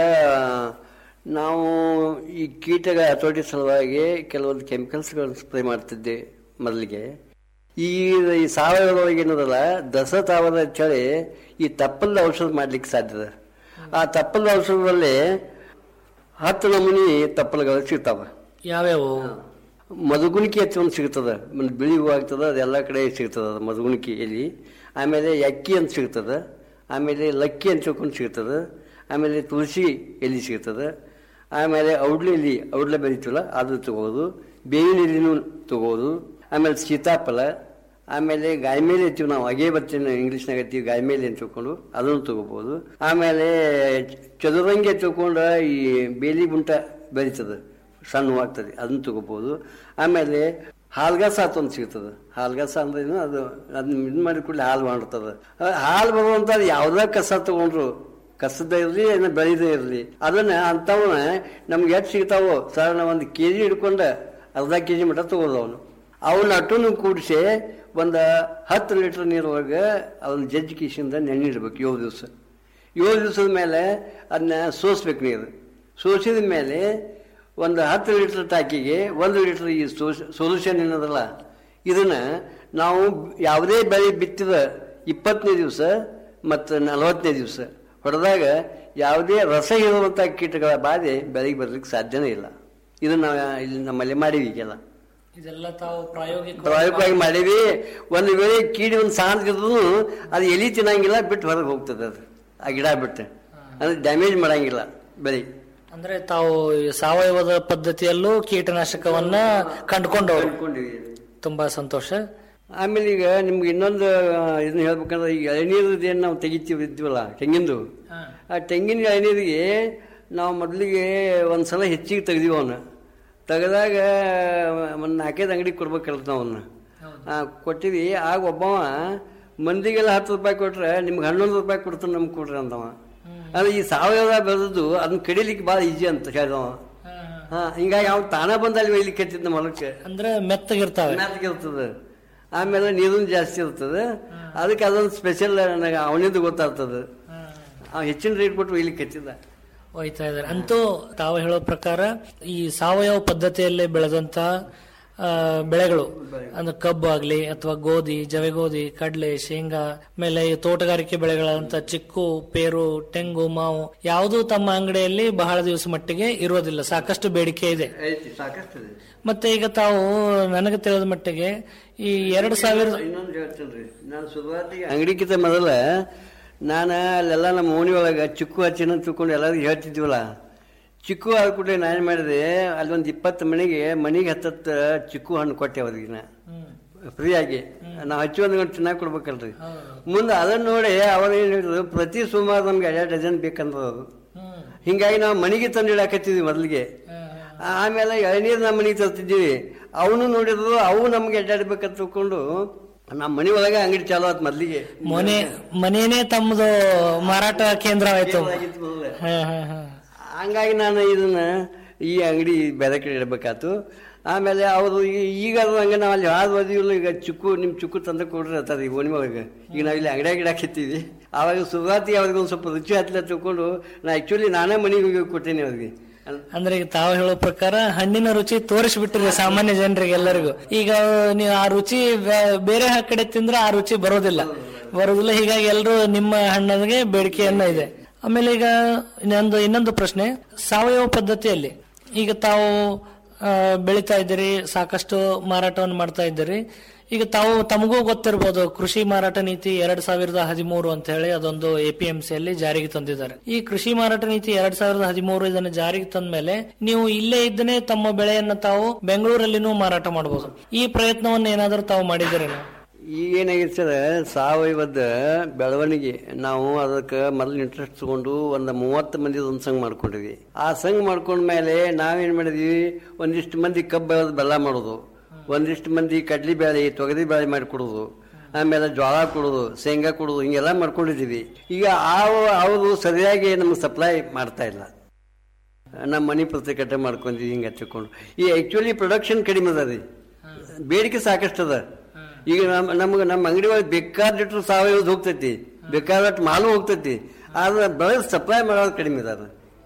ನಾವು ಈ ಕೀಟಗಳ ಹತೋಟಿ ಸಲುವಾಗಿ ಕೆಲವೊಂದು ಕೆಮಿಕಲ್ಸ್ಗಳನ್ನು ಸ್ಪ್ರೇ ಮಾಡ್ತಿದ್ದೆ ಮೊದಲಿಗೆ ಈ ಈ ಸಾವಯವದೊಳಗೆ ಏನದಲ್ಲ ದಸತಾವದ ಅಂತೇಳಿ ಈ ತಪ್ಪಲದ ಔಷಧ ಮಾಡ್ಲಿಕ್ಕೆ ಸಾಧ್ಯದ ಆ ತಪ್ಪಲದ ಔಷಧದಲ್ಲಿ ಹತ್ತು ನಮೂನಿ ತಪ್ಪಲುಗಳು ಸಿಗ್ತಾವ ಯಾವ್ಯಾವು ಮಧುಗುಣಿಕೆ ಅಂತ ಒಂದು ಸಿಗ್ತದ ಒಂದು ಬಿಳಿ ಹೂವು ಆಗ್ತದ ಅದೆಲ್ಲ ಕಡೆ ಸಿಗ್ತದ ಅದು ಮಧುಗುಣಿಕೆ ಎಲೆ ಆಮೇಲೆ ಅಕ್ಕಿ ಅಂತ ಸಿಗ್ತದ ಆಮೇಲೆ ಲಕ್ಕಿ ಅಂತ ತಿಳ್ಕೊಂಡು ಸಿಗ್ತದ ಆಮೇಲೆ ತುಳಸಿ ಎಲೆ ಸಿಗ್ತದ ಆಮೇಲೆ ಔಡ್ಲೆ ಎಲೆ ಔಡ್ಲೆ ಬೆಳಿತೀವಲ್ಲ ಅದು ತಗೋದು ಬೇವಿನ ಎಲೆನೂ ತಗೋದು ಆಮೇಲೆ ಸೀತಾಫಲ ಆಮೇಲೆ ಗಾಯಮೇಲೆ ಅಂತೀವಿ ನಾವು ಅಗೇ ಬರ್ತೀನಿ ಇಂಗ್ಲೀಷ್ನಾಗ ಅಂತೀವಿ ಗಾಯಮೇಲೆ ಅಂತ ತಿಳ್ಕೊಂಡು ಅದನ್ನು ತಗೋಬಹುದು ಆಮೇಲೆ ಚದುರಂಗಿ ತಿಳ್ಕೊಂಡು ಈ ಬೇಲಿ ಗುಂಟ ಬೆಳೀತದೆ ಸಣ್ಣವಾಗ್ತದೆ ಅದನ್ನ ತಗೋಬಹುದು ಆಮೇಲೆ ಹಾಲ್ಗಸ ಅಂತ ಒಂದು ಸಿಗ್ತದೆ ಹಾಲ್ಗಸ ಅಂದ್ರೆ ಏನು ಅದು ಅದನ್ನ ಇದು ಮಾಡಿ ಕೂಡಲೇ ಹಾಲು ಮಾಡಿರ್ತದೆ ಹಾಲು ಬರುವಂತ ಯಾವುದೇ ಕಸ ತಗೊಂಡ್ರು ಕಸದ ಇರಲಿ ಏನೋ ಬೆಳೆದೇ ಇರಲಿ ಅದನ್ನ ಅಂಥವನ್ನ ನಮ್ಗೆ ಎಷ್ಟು ಸಿಗ್ತಾವೋ ಸಾಧಾರಣ ಒಂದು ಕೆ ಜಿ ಹಿಡ್ಕೊಂಡ ಅರ್ಧ ಕೆ ಜಿ ಮಟ್ಟ ತಗೋದು ಅವನು ಅವನ್ನ ಅಟ್ಟನ್ನು ಕೂಡಿಸಿ ಒಂದು ಹತ್ತು ಲೀಟರ್ ನೀರೊಳಗೆ ಅವನ್ನ ಜಜ್ಜಿ ಕಿಸಿಂದ ನೆನ್ನಿಡ್ಬೇಕು ಏಳು ದಿವಸ ಏಳು ದಿವಸದ ಮೇಲೆ ಅದನ್ನ ಸೋಸ್ಬೇಕು ನೀರು ಸೋಸಿದ ಮೇಲೆ ಒಂದು ಹತ್ತು ಲೀಟರ್ ಟಾಕಿಗೆ ಒಂದು ಲೀಟರ್ ಈ ಸೊಲ್ಯೂಷನ್ ಏನದಲ್ಲ ಇದನ್ನ ನಾವು ಯಾವುದೇ ಬೆಳೆ ಬಿತ್ತಿದ ಇಪ್ಪತ್ತನೇ ದಿವಸ ಮತ್ತು ನಲವತ್ತನೇ ದಿವಸ ಹೊಡೆದಾಗ ಯಾವುದೇ ರಸ ಇರುವಂಥ ಕೀಟಗಳ ಬಾಧೆ ಬೆಳೆಗೆ ಬರ್ಲಿಕ್ಕೆ ಸಾಧ್ಯನೇ ಇಲ್ಲ ಇದನ್ನ ನಾವು ಇಲ್ಲಿ ನಮ್ಮಲ್ಲಿ ಮಾಡೀವಿ ಈಗೆಲ್ಲ ಇದೆಲ್ಲ ತಾವು ಪ್ರಾಯೋಗಿಕ ಪ್ರಾಯೋಗಿಕವಾಗಿ ಮಾಡೀವಿ ಒಂದು ವೇಳೆ ಕೀಡಿ ಒಂದು ಸಾಂದ್ರಿದ್ರು ಅದು ಎಲಿ ತಿನ್ನಂಗಿಲ್ಲ ಬಿಟ್ಟು ಹೊರಗೆ ಹೋಗ್ತದೆ ಅದು ಆ ಗಿಡ ಬಿಟ್ಟು ಅಂದ್ರೆ ಡ್ಯಾಮೇಜ್ ಮಾಡಂಗಿಲ್ಲ ಬೆಳೆ ಅಂದ್ರೆ ತಾವು ಈ ಸಾವಯವದ ಪದ್ಧತಿಯಲ್ಲೂ ಕೀಟನಾಶಕವನ್ನ ಕಂಡುಕೊಂಡವ್ರು ತುಂಬಾ ಸಂತೋಷ ಆಮೇಲೆ ಈಗ ನಿಮ್ಗೆ ಇನ್ನೊಂದು ಇದನ್ನ ಹೇಳ್ಬೇಕಂದ್ರೆ ಈಗ ಎಳನೀರದ್ದು ಏನು ನಾವು ತೆಗಿತೀವಿ ಇದ್ವಲ್ಲ ತೆಂಗಿಂದು ಆ ತೆಂಗಿನ ಎಳನೀರಿಗೆ ನಾವು ಮೊದಲಿಗೆ ಒಂದ್ಸಲ ಹೆಚ್ಚಿಗೆ ತೆಗ್ದೀವಿ ಅವನ್ನ ತೆಗೆದಾಗ ಒಂದು ನಾಲ್ಕೈದು ಅಂಗಡಿಗೆ ಕೊಡ್ಬೇಕಲ್ಲ ನಾವು ಅವನ್ನ ಆ, ಕೊಟ್ಟಿವಿ ಆಗ ಒಬ್ಬವ ಮಂದಿಗೆಲ್ಲ ಹತ್ತು ರೂಪಾಯಿ ಕೊಟ್ರೆ ನಿಮ್ಗೆ ಹನ್ನೊಂದು ರೂಪಾಯಿ ಕೊಡ್ತಾನೆ ನಮ್ಗೆ ಕೊಡ್ರಿ ಅಂತವ ಅಂದ್ರೆ ಈ ಸಾವಯವ ಬೆಳೆದು ಅದನ್ನ ಕಡಿಲಿಕ್ಕೆ ಭಾಳ ಈಜಿ ಅಂತ ಹೇಳಿದವ ಹಾ ಹಿಂಗಾಗಿ ಅವ್ನು ತಾನ ಬಂದಲ್ಲಿ ಒಯ್ಲಿಕ್ಕೆ ಹತ್ತಿದ್ದ ಹೊಲಕ್ಕೆ ಅಂದ್ರೆ ಮೆತ್ತಗಿರ್ತಾವೆ ಮೆತ್ತಗಿರ್ತದೆ ಆಮೇಲೆ ನೀರು ಜಾಸ್ತಿ ಇರ್ತದೆ ಅದಕ್ಕೆ ಅದೊಂದು ಸ್ಪೆಷಲ್ ನನಗೆ ಅವನಿಂದ ಗೊತ್ತಾಗ್ತದೆ ಅವ್ ಹೆಚ್ಚಿನ ರೇಟ್ ಕೊಟ್ಟು ಒಯ್ಲಿಕ್ಕೆ ಹಚ್ಚಿದ ಒಯ್ತಾ ಇದ್ದಾರೆ ಅಂತೂ ತಾವು ಹೇಳೋ ಪ್ರಕಾರ ಈ ಸಾವಯವ ಪದ್ಧತಿಯಲ್ಲಿ ಬೆಳೆದಂತ ಆ, ಬೆಳೆಗಳು ಅಂದ್ರೆ ಕಬ್ಬು ಆಗ್ಲಿ ಅಥವಾ ಗೋಧಿ ಜವೆಗೋಧಿ ಕಡಲೆ ಶೇಂಗಾ ಆಮೇಲೆ ಈ ತೋಟಗಾರಿಕೆ ಬೆಳೆಗಳಂತ ಚಿಕ್ಕು ಪೇರು ತೆಂಗು ಮಾವು ಯಾವುದೂ ತಮ್ಮ ಅಂಗಡಿಯಲ್ಲಿ ಬಹಳ ದಿವಸ ಮಟ್ಟಿಗೆ ಇರೋದಿಲ್ಲ ಸಾಕಷ್ಟು ಬೇಡಿಕೆ ಇದೆ ಐತಿ ಸಾಕಷ್ಟು ಮತ್ತೆ ಈಗ ತಾವು ನನಗೆ ತಿಳಿದ ಮಟ್ಟಿಗೆ ಈ ಎರಡು ಸಾವಿರ ಇನ್ನೊಂದು ಹೇಳ್ತೇನ್ರಿ ನಾನು ಶುರುವಾತಿಗೆ ಅಂಗಡಿಗಿಂತ ಮೊದಲ ನಾನು ಅಲ್ಲೆಲ್ಲ ನಮ್ಮ ಓಣಿ ಒಳಗೆ ಚಿಕ್ಕು ಹಚ್ಚಿನ ತಿಳ್ಕೊಂಡು ಎಲ್ಲರಿಗೂ ಹೇಳ್ತಿದ್ವಲ್ಲ ಚಿಕ್ಕು ಆದ ಕೂಡಲೇ ನಾನು ಮಾಡಿದೆ ಅಲ್ಲೊಂದು ಇಪ್ಪತ್ತು ಮನೆಗೆ ಮನೆಗೆ ಹತ್ತತ್ತು ಚಿಕ್ಕು ಹಣ್ಣು ಕೊಟ್ಟೆ ಅವ್ರಿಗೆ ನಾ ಫ್ರೀಯಾಗಿ ನಾವು ಹಚ್ಚಿ ಒಂದು ಗಂಟೆ ತಿನ್ನಾಕ ಕೊಡ್ಬೇಕಲ್ರಿ ಮುಂದೆ ಅದನ್ನ ನೋಡಿ ಅವ್ರು ಏನು ಹೇಳಿದ್ರು ಪ್ರತಿ ಸೋಮವಾರ ನಮ್ಗೆ ಎರಡು ಡಜನ್ ಬೇಕಂದ್ರೆ ಅದು ಹಿಂಗಾಗಿ ನಾವು ಮನೆಗೆ ತಂದು ಇಡಾಕತ್ತಿದ್ವಿ ಮೊದಲಿಗೆ ಆಮೇಲೆ ಎಳನೀರು ನಮ್ಮ ಮನೆಗೆ ತರ್ತಿದ್ದೀವಿ ಅವನು ನೋಡಿದ್ರು ಅವು ನಮ್ಗೆ ಅಡ್ಡಾಡ್ಬೇಕಂತ ತಿಳ್ಕೊಂಡು ನಮ್ಮ ಮನೆ ಒಳಗೆ ಅಂಗಡಿ ಚಾಲು ಆತ್ ಮೊದಲಿಗೆ ಮನೆ ಮನೇನೆ ತಮ್ಮದು ಮಾರಾಟ ಕೇಂದ್ರ ಆಯ್ತು ಹಾ ಹಾ ಹಾ ಹಂಗಾಗಿ ನಾನು ಇದನ್ನ ಈ ಅಂಗಡಿ ಬೇರೆ ಕಡೆ ಇಡಬೇಕಾತು ಆಮೇಲೆ ಅವರು ಈಗ ಅದು ಹಂಗೆ ನಾವು ಅಲ್ಲಿ ಹಾದು ಓದಿಲ್ಲ ಈಗ ಚುಕ್ಕು ನಿಮ್ಮ ಚುಕ್ಕು ತಂದು ಕೊಡ್ರಿ ಅಂತಾರೆ ಈ ಓಣಿ ಒಳಗೆ ಈಗ ನಾವು ಇಲ್ಲಿ ಅಂಗಡಿಯಾಗ ಇಡಾಕಿತ್ತೀವಿ ಆವಾಗ ಶುರುವಾತಿ ಅವ್ರಿಗೆ ಒಂದು ಸ್ವಲ್ಪ ರುಚಿ ಹತ್ತಲ ತಿಳ್ಕೊಂಡು ನಾ ಆಕ್ಚುಲಿ ನಾನೇ ಮನೆಗೆ ಹೋಗಿ ಕೊಟ್ಟೇನೆ ಅವ್ರಿಗೆ ಅಂದ್ರೆ ಈಗ ತಾವು ಹೇಳೋ ಪ್ರಕಾರ ಹಣ್ಣಿನ ರುಚಿ ತೋರಿಸ್ಬಿಟ್ಟಿರಿ ಸಾಮಾನ್ಯ ಜನರಿಗೆ ಎಲ್ಲರಿಗೂ ಈಗ ನೀವು ಆ ರುಚಿ ಬೇ- ಬೇರೆ ಕಡೆ ತಿಂದ್ರೆ ಆ ರುಚಿ ಬರೋದಿಲ್ಲ ಬರೋದಿಲ್ಲ ಹೀಗಾಗಿ ಎಲ್ಲರೂ ನಿಮ್ಮ ಹಣ್ಣಿಗೆ ಬೇಡಿಕೆಯನ್ನ ಇದೆ ಆಮೇಲೆ ಈಗ ಇನ್ನೊಂದು ಇನ್ನೊಂದು ಪ್ರಶ್ನೆ ಸಾವಯವ ಪದ್ಧತಿಯಲ್ಲಿ ಈಗ ತಾವು ಆ, ಬೆಳಿತಾ ಇದ್ದೀರಿ ಸಾಕಷ್ಟು ಮಾರಾಟವನ್ನು ಮಾಡ್ತಾ ಇದ್ದೀರಿ ಈಗ ತಾವು ತಮಗೂ ಗೊತ್ತಿರಬಹುದು ಕೃಷಿ ಮಾರಾಟ ನೀತಿ ಎರಡ್ ಸಾವಿರದ ಹದಿಮೂರು ಅಂತ ಹೇಳಿ ಅದೊಂದು ಎಪಿಎಂಸಿಯಲ್ಲಿ ಜಾರಿಗೆ ತಂದಿದ್ದಾರೆ ಈ ಕೃಷಿ ಮಾರಾಟ ನೀತಿ ಎರಡ್ ಸಾವಿರದ ಹದಿಮೂರು ಇದನ್ನು ಜಾರಿಗೆ ತಂದ ಮೇಲೆ ನೀವು ಇಲ್ಲೇ ಇದ್ದನೇ ತಮ್ಮ ಬೆಳೆಯನ್ನ ತಾವು ಬೆಂಗಳೂರಲ್ಲಿನೂ ಮಾರಾಟ ಮಾಡಬಹುದು ಈ ಪ್ರಯತ್ನವನ್ನು ಏನಾದರೂ ತಾವು ಮಾಡಿದ್ದೀರೇನೋ ಈಗ ಏನಾಗಿತ್ತು ಸರ್ ಸಾವಯವದ ಬೆಳವಣಿಗೆ ನಾವು ಅದಕ್ಕೆ ಮೊದಲು ಇಂಟ್ರೆಸ್ಟ್ ತಗೊಂಡು ಒಂದು ಮೂವತ್ತು ಮಂದಿ ಒಂದು ಸಂಘ ಮಾಡ್ಕೊಂಡಿದ್ವಿ ಆ ಸಂಘ ಮಾಡ್ಕೊಂಡ್ಮೇಲೆ ನಾವೇನ್ ಮಾಡಿದ್ವಿ ಒಂದಿಷ್ಟು ಮಂದಿ ಕಬ್ಬು ಬೆಳೆದು ಬೆಲ್ಲ ಮಾಡೋದು ಒಂದಿಷ್ಟು ಮಂದಿ ಕಡ್ಲಿ ಬೇಳೆ ತೊಗರಿ ಬೇಳೆ ಮಾಡಿ ಕೊಡೋದು ಆಮೇಲೆ ಜೋಳ ಕೊಡೋದು ಶೇಂಗಾ ಕೊಡೋದು ಹಿಂಗೆಲ್ಲ ಮಾಡ್ಕೊಂಡಿದ್ದೀವಿ ಈಗ ಆ ಅವರು ಸರಿಯಾಗಿ ನಮ್ಗೆ ಸಪ್ಲೈ ಮಾಡ್ತಾ ಇಲ್ಲ ನಮ್ಮ ಮನೆ ಪುಸ್ತಕಟ್ಟೆ ಮಾಡ್ಕೊಂಡ್ವಿ ಹಿಂಗೆ ಹಚ್ಚಿಕೊಂಡು ಈ ಆ್ಯಕ್ಚುಲಿ ಪ್ರೊಡಕ್ಷನ್ ಕಡಿಮೆ ಅದ ರೀ ಬೇಡಿಕೆ ಸಾಕಷ್ಟು ಅದ ಈಗ ನಮ್ಮ ನಮ್ಗೆ ನಮ್ಮ ಅಂಗಡಿ ಒಳಗೆ ಬೇಕಾದಷ್ಟು ಸಾವಯವದ ಹೋಗ್ತೈತಿ ಬೇಕಾದಷ್ಟು ಮಾಲು ಹೋಗ್ತೈತಿ ಆದ್ರೆ ಬೆಳೆದು ಸಪ್ಲೈ ಮಾಡೋದು ಕಡಿಮೆ ಅದ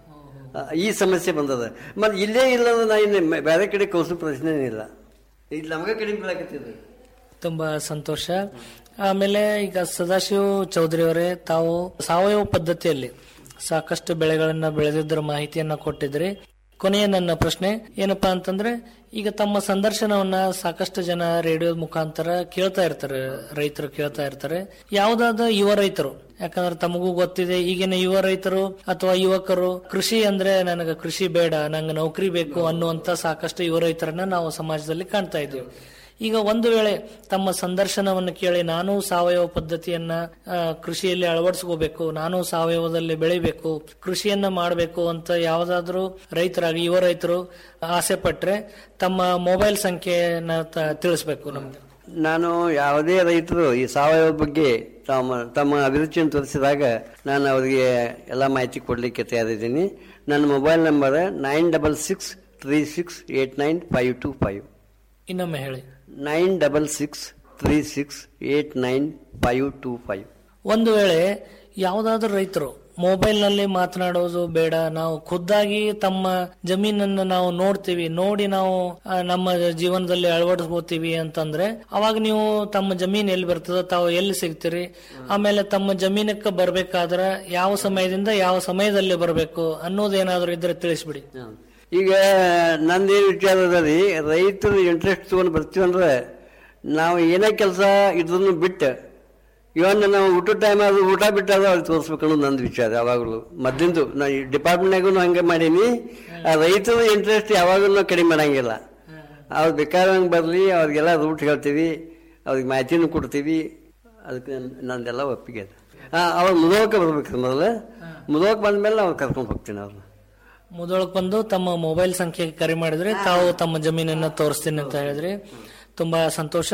ಈ ಸಮಸ್ಯೆ ಬಂದದ ಮತ್ತೆ ಇಲ್ಲೇ ಇಲ್ಲದ ನಾ ಇನ್ನು ಬೇರೆ ಕಡೆ ಕೌಸು ಪ್ರಶ್ನೆ ಇಲ್ಲ ಇಲ್ಲಿ ನಮಗೆ ಕಡಿಮೆ ಬೀಳಕತ್ತಿದೆ ತುಂಬಾ ಸಂತೋಷ ಆಮೇಲೆ ಈಗ ಸದಾಶಿವ ಚೌಧರಿ ಅವರೇ ತಾವು ಸಾವಯವ ಪದ್ಧತಿಯಲ್ಲಿ ಸಾಕಷ್ಟು ಬೆಳೆಗಳನ್ನ ಬೆಳೆದಿದ್ದರ ಮಾಹಿತಿಯನ್ನ ಕೊಟ್ಟಿದ್ರಿ ಕೊನೆಯ ನನ್ನ ಪ್ರಶ್ನೆ ಏನಪ್ಪಾ ಅಂತಂದ್ರೆ ಈಗ ತಮ್ಮ ಸಂದರ್ಶನವನ್ನ ಸಾಕಷ್ಟು ಜನ ರೇಡಿಯೋದ ಮುಖಾಂತರ ಕೇಳ್ತಾ ಇರ್ತಾರೆ ರೈತರು ಕೇಳ್ತಾ ಇರ್ತಾರೆ ಯಾವ್ದಾದ ಯುವ ರೈತರು ಯಾಕಂದ್ರೆ ತಮಗೂ ಗೊತ್ತಿದೆ ಈಗಿನ ಯುವ ರೈತರು ಅಥವಾ ಯುವಕರು ಕೃಷಿ ಅಂದ್ರೆ ನನಗೆ ಕೃಷಿ ಬೇಡ ನಂಗೆ ನೌಕರಿ ಬೇಕು ಅನ್ನುವಂತ ಸಾಕಷ್ಟು ಯುವ ರೈತರನ್ನ ನಾವು ಸಮಾಜದಲ್ಲಿ ಕಾಣ್ತಾ ಇದ್ದೀವಿ ಈಗ ಒಂದು ವೇಳೆ ತಮ್ಮ ಸಂದರ್ಶನವನ್ನು ಕೇಳಿ ನಾನು ಸಾವಯವ ಪದ್ಧತಿಯನ್ನ ಆ, ಕೃಷಿಯಲ್ಲಿ ಅಳವಡಿಸ್ಕೋಬೇಕು ನಾನು ಸಾವಯವದಲ್ಲಿ ಬೆಳಿಬೇಕು ಕೃಷಿಯನ್ನ ಮಾಡಬೇಕು ಅಂತ ಯಾವ್ದಾದ್ರು ರೈತರಾಗಿ ಯುವ ರೈತರು ಆಸೆ ಪಟ್ರೆ ತಮ್ಮ ಮೊಬೈಲ್ ಸಂಖ್ಯೆಯನ್ನ ತ- ತಿಳಿಸ್ಬೇಕು ನಮ್ಗೆ ನಾನು ಯಾವುದೇ ರೈತರು ಈ ಸಾವಯವ ಬಗ್ಗೆ ತಮ್ಮ ತಮ್ಮ ಅಭಿರುಚಿಯನ್ನು ತೋರಿಸಿದಾಗ ನಾನು ಅವರಿಗೆ ಎಲ್ಲ ಮಾಹಿತಿ ಕೊಡಲಿಕ್ಕೆ ತಯಾರಿದ್ದೀನಿ ನನ್ನ mobile number nine double six three six eight nine five two five ಇನ್ನೊಮ್ಮೆ ಹೇಳಿ nine double six three six eight nine five two five ಒಂದು ವೇಳೆ ಯಾವ್ದಾದ್ರು ರೈತರು ಮೊಬೈಲ್ ನಲ್ಲಿ ಮಾತನಾಡೋದು ಬೇಡ ನಾವು ಖುದ್ದಾಗಿ ತಮ್ಮ ಜಮೀನನ್ನ ನಾವು ನೋಡ್ತೀವಿ ನೋಡಿ ನಾವು ಆ, ನಮ್ಮ ಜೀವನದಲ್ಲಿ ಅಳವಡಿಸ್ಕೋತೀವಿ ಅಂತಂದ್ರೆ ಅವಾಗ ನೀವು ತಮ್ಮ ಜಮೀನ್ ಎಲ್ಲಿ ಬರ್ತದ ತಾವು ಎಲ್ಲಿ ಸಿಗ್ತೀರಿ ಆಮೇಲೆ ತಮ್ಮ ಜಮೀನಕ್ಕೆ ಬರ್ಬೇಕಾದ್ರೆ ಯಾವ ಸಮಯದಿಂದ ಯಾವ ಸಮಯದಲ್ಲಿ ಬರಬೇಕು ಅನ್ನೋದೇನಾದ್ರೂ ಇದ್ರೆ ತಿಳಿಸ್ಬಿಡಿ ಈಗ ನಂದೇನು ವಿಚಾರ ಅದ ರೀ ರೈತರು ಇಂಟ್ರೆಸ್ಟ್ ತಗೊಂಡು ಬರ್ತೀವಂದ್ರೆ ನಾವು ಏನೇ ಕೆಲಸ ಇದನ್ನು ಬಿಟ್ಟು ಇವನ್ ನಾವು ಊಟ ಟೈಮ್ ಅದು ಊಟ ಬಿಟ್ಟಾದ್ರೆ ಅವ್ರಿಗೆ ತೋರಿಸ್ಬೇಕು ಅನ್ನೋದು ನಂದು ವಿಚಾರ ಯಾವಾಗಲೂ ಮೊದ್ಲಿಂದು ನಾ ಈ ಡಿಪಾರ್ಟ್ಮೆಂಟ್ನಾಗೂ ಹಂಗೆ ಮಾಡೀನಿ ಆ ರೈತರ ಇಂಟ್ರೆಸ್ಟ್ ಯಾವಾಗಲೂ ಕಡಿಮೆ ಮಾಡಂಗಿಲ್ಲ ಅವ್ರು ಬೇಕಾದಂಗೆ ಬರಲಿ ಅವ್ರಿಗೆಲ್ಲ ರೂಟ್ ಹೇಳ್ತೀವಿ ಅವ್ರಿಗೆ ಮಾಹಿತಿನೂ ಕೊಡ್ತೀವಿ ಅದಕ್ಕೆ ನಂದೆಲ್ಲ ಒಪ್ಪಿಗೆ ಅದ ಹಾಂ ಅವ್ರು ಮುದೋಳಕ್ಕೆ ಬರ್ಬೇಕು ಮೊದಲು ಮುದೋಳಕ್ಕೆ ಬಂದ್ಮೇಲೆ ಅವ್ರು ಕರ್ಕೊಂಡು ಹೋಗ್ತೀನಿ ಅವ್ರನ್ನ ಮುದೊಳಕ್ ಬಂದು ತಮ್ಮ ಮೊಬೈಲ್ ಸಂಖ್ಯೆಗೆ ಕರೆ ಮಾಡಿದ್ರೆ ತಾವು ತಮ್ಮ ಜಮೀನನ್ನ ತೋರಿಸ್ತೀನಿ ಅಂತ ಹೇಳಿದ್ರಿ ತುಂಬಾ ಸಂತೋಷ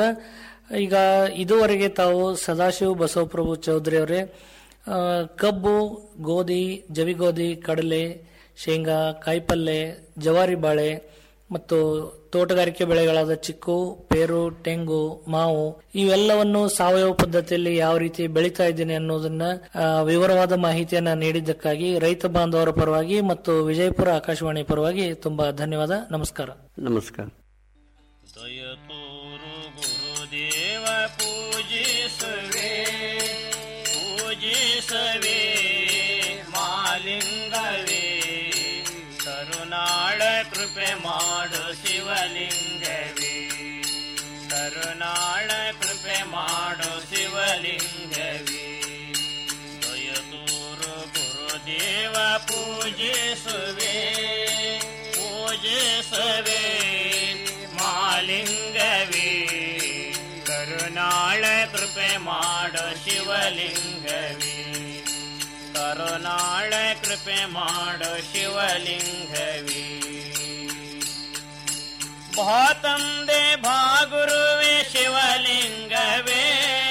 ಈಗ ಇದುವರೆಗೆ ತಾವು ಸದಾಶಿವ ಬಸವಪ್ರಭು ಚೌಧರಿ ಅವರೇ ಆ, ಕಬ್ಬು ಗೋಧಿ ಜವಿಗೋಧಿ ಕಡಲೆ ಶೇಂಗಾ ಕಾಯಿಪಲ್ಲೆ ಜವಾರಿ ಬಾಳೆ ಮತ್ತು ತೋಟಗಾರಿಕೆ ಬೆಳೆಗಳಾದ ಚಿಕ್ಕು ಪೇರು ತೆಂಗು ಮಾವು ಇವೆಲ್ಲವನ್ನು ಸಾವಯವ ಪದ್ಧತಿಯಲ್ಲಿ ಯಾವ ರೀತಿ ಬೆಳೀತಾ ಇದ್ದೀನಿ ಅನ್ನೋದನ್ನ ಆ, ವಿವರವಾದ ಮಾಹಿತಿಯನ್ನ ನೀಡಿದ್ದಕ್ಕಾಗಿ ರೈತ ಬಾಂಧವರ ಪರವಾಗಿ ಮತ್ತು ವಿಜಯಪುರ ಆಕಾಶವಾಣಿ ಪರವಾಗಿ ತುಂಬಾ ಧನ್ಯವಾದ ನಮಸ್ಕಾರ ನಮಸ್ಕಾರ ದೇವ ಪೂಜಿಸುವೆ ಪೂಜಿಸುವೆ ಮಾಲಿಂಗವೇ ಕರುನಾಳ ಕೃಪೆ ಮಾಡು ಶಿವಲಿಂಗವೇ ಕರುನಾಳ ಕೃಪೆ ಮಾಡು ಶಿವಲಿಂಗವೇ ದಯತೂರು ಗುರುದೇವ ಪೂಜಿಸುವೆ ಪೂಜಿಸುವೆ ಮಾಲಿಂಗವೇ ಕರುನಾಳ ಕೃಪೆ ಮಾಡು ಶಿವಲಿಂಗವೇ ಕರುನಾಳ ಕೃಪೆ ಮಾಡು ಶಿವಲಿಂಗವೇ ಭಾತಂದೆ ಭಾಗುರುವೆ ಶಿವಲಿಂಗವೇ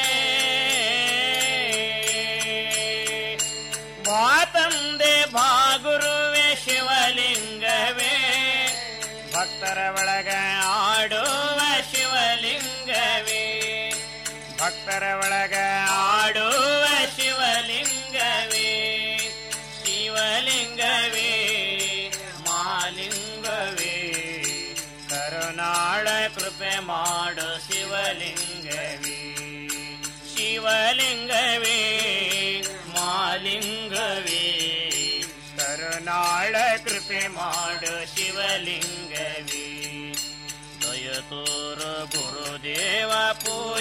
ಭಾತಂದೆ ಭಾಗುರುವೆ ಶಿವಲಿಂಗವೇ ಭಕ್ತರ ಒಳಗ ಆಡುವ ಶಿವಲಿಂಗವೇ ಭಕ್ತರ ಒಳಗ ಆಡುವ ಶಿವಲಿಂಗವೇ ಶಿವಲಿಂಗವೇ ಮಾಲಿಂಗವೇ ಕರುನಾಳ ಕೃಪೆ ಮಾಡು ಶಿವಲಿಂಗವೇ ಶಿವಲಿಂಗವೇ ಮಾಲಿಂಗವೇ ಕರುನಾಳ ಕೃಪೆ ಮಾಡು ಶಿವಲಿಂಗವೇ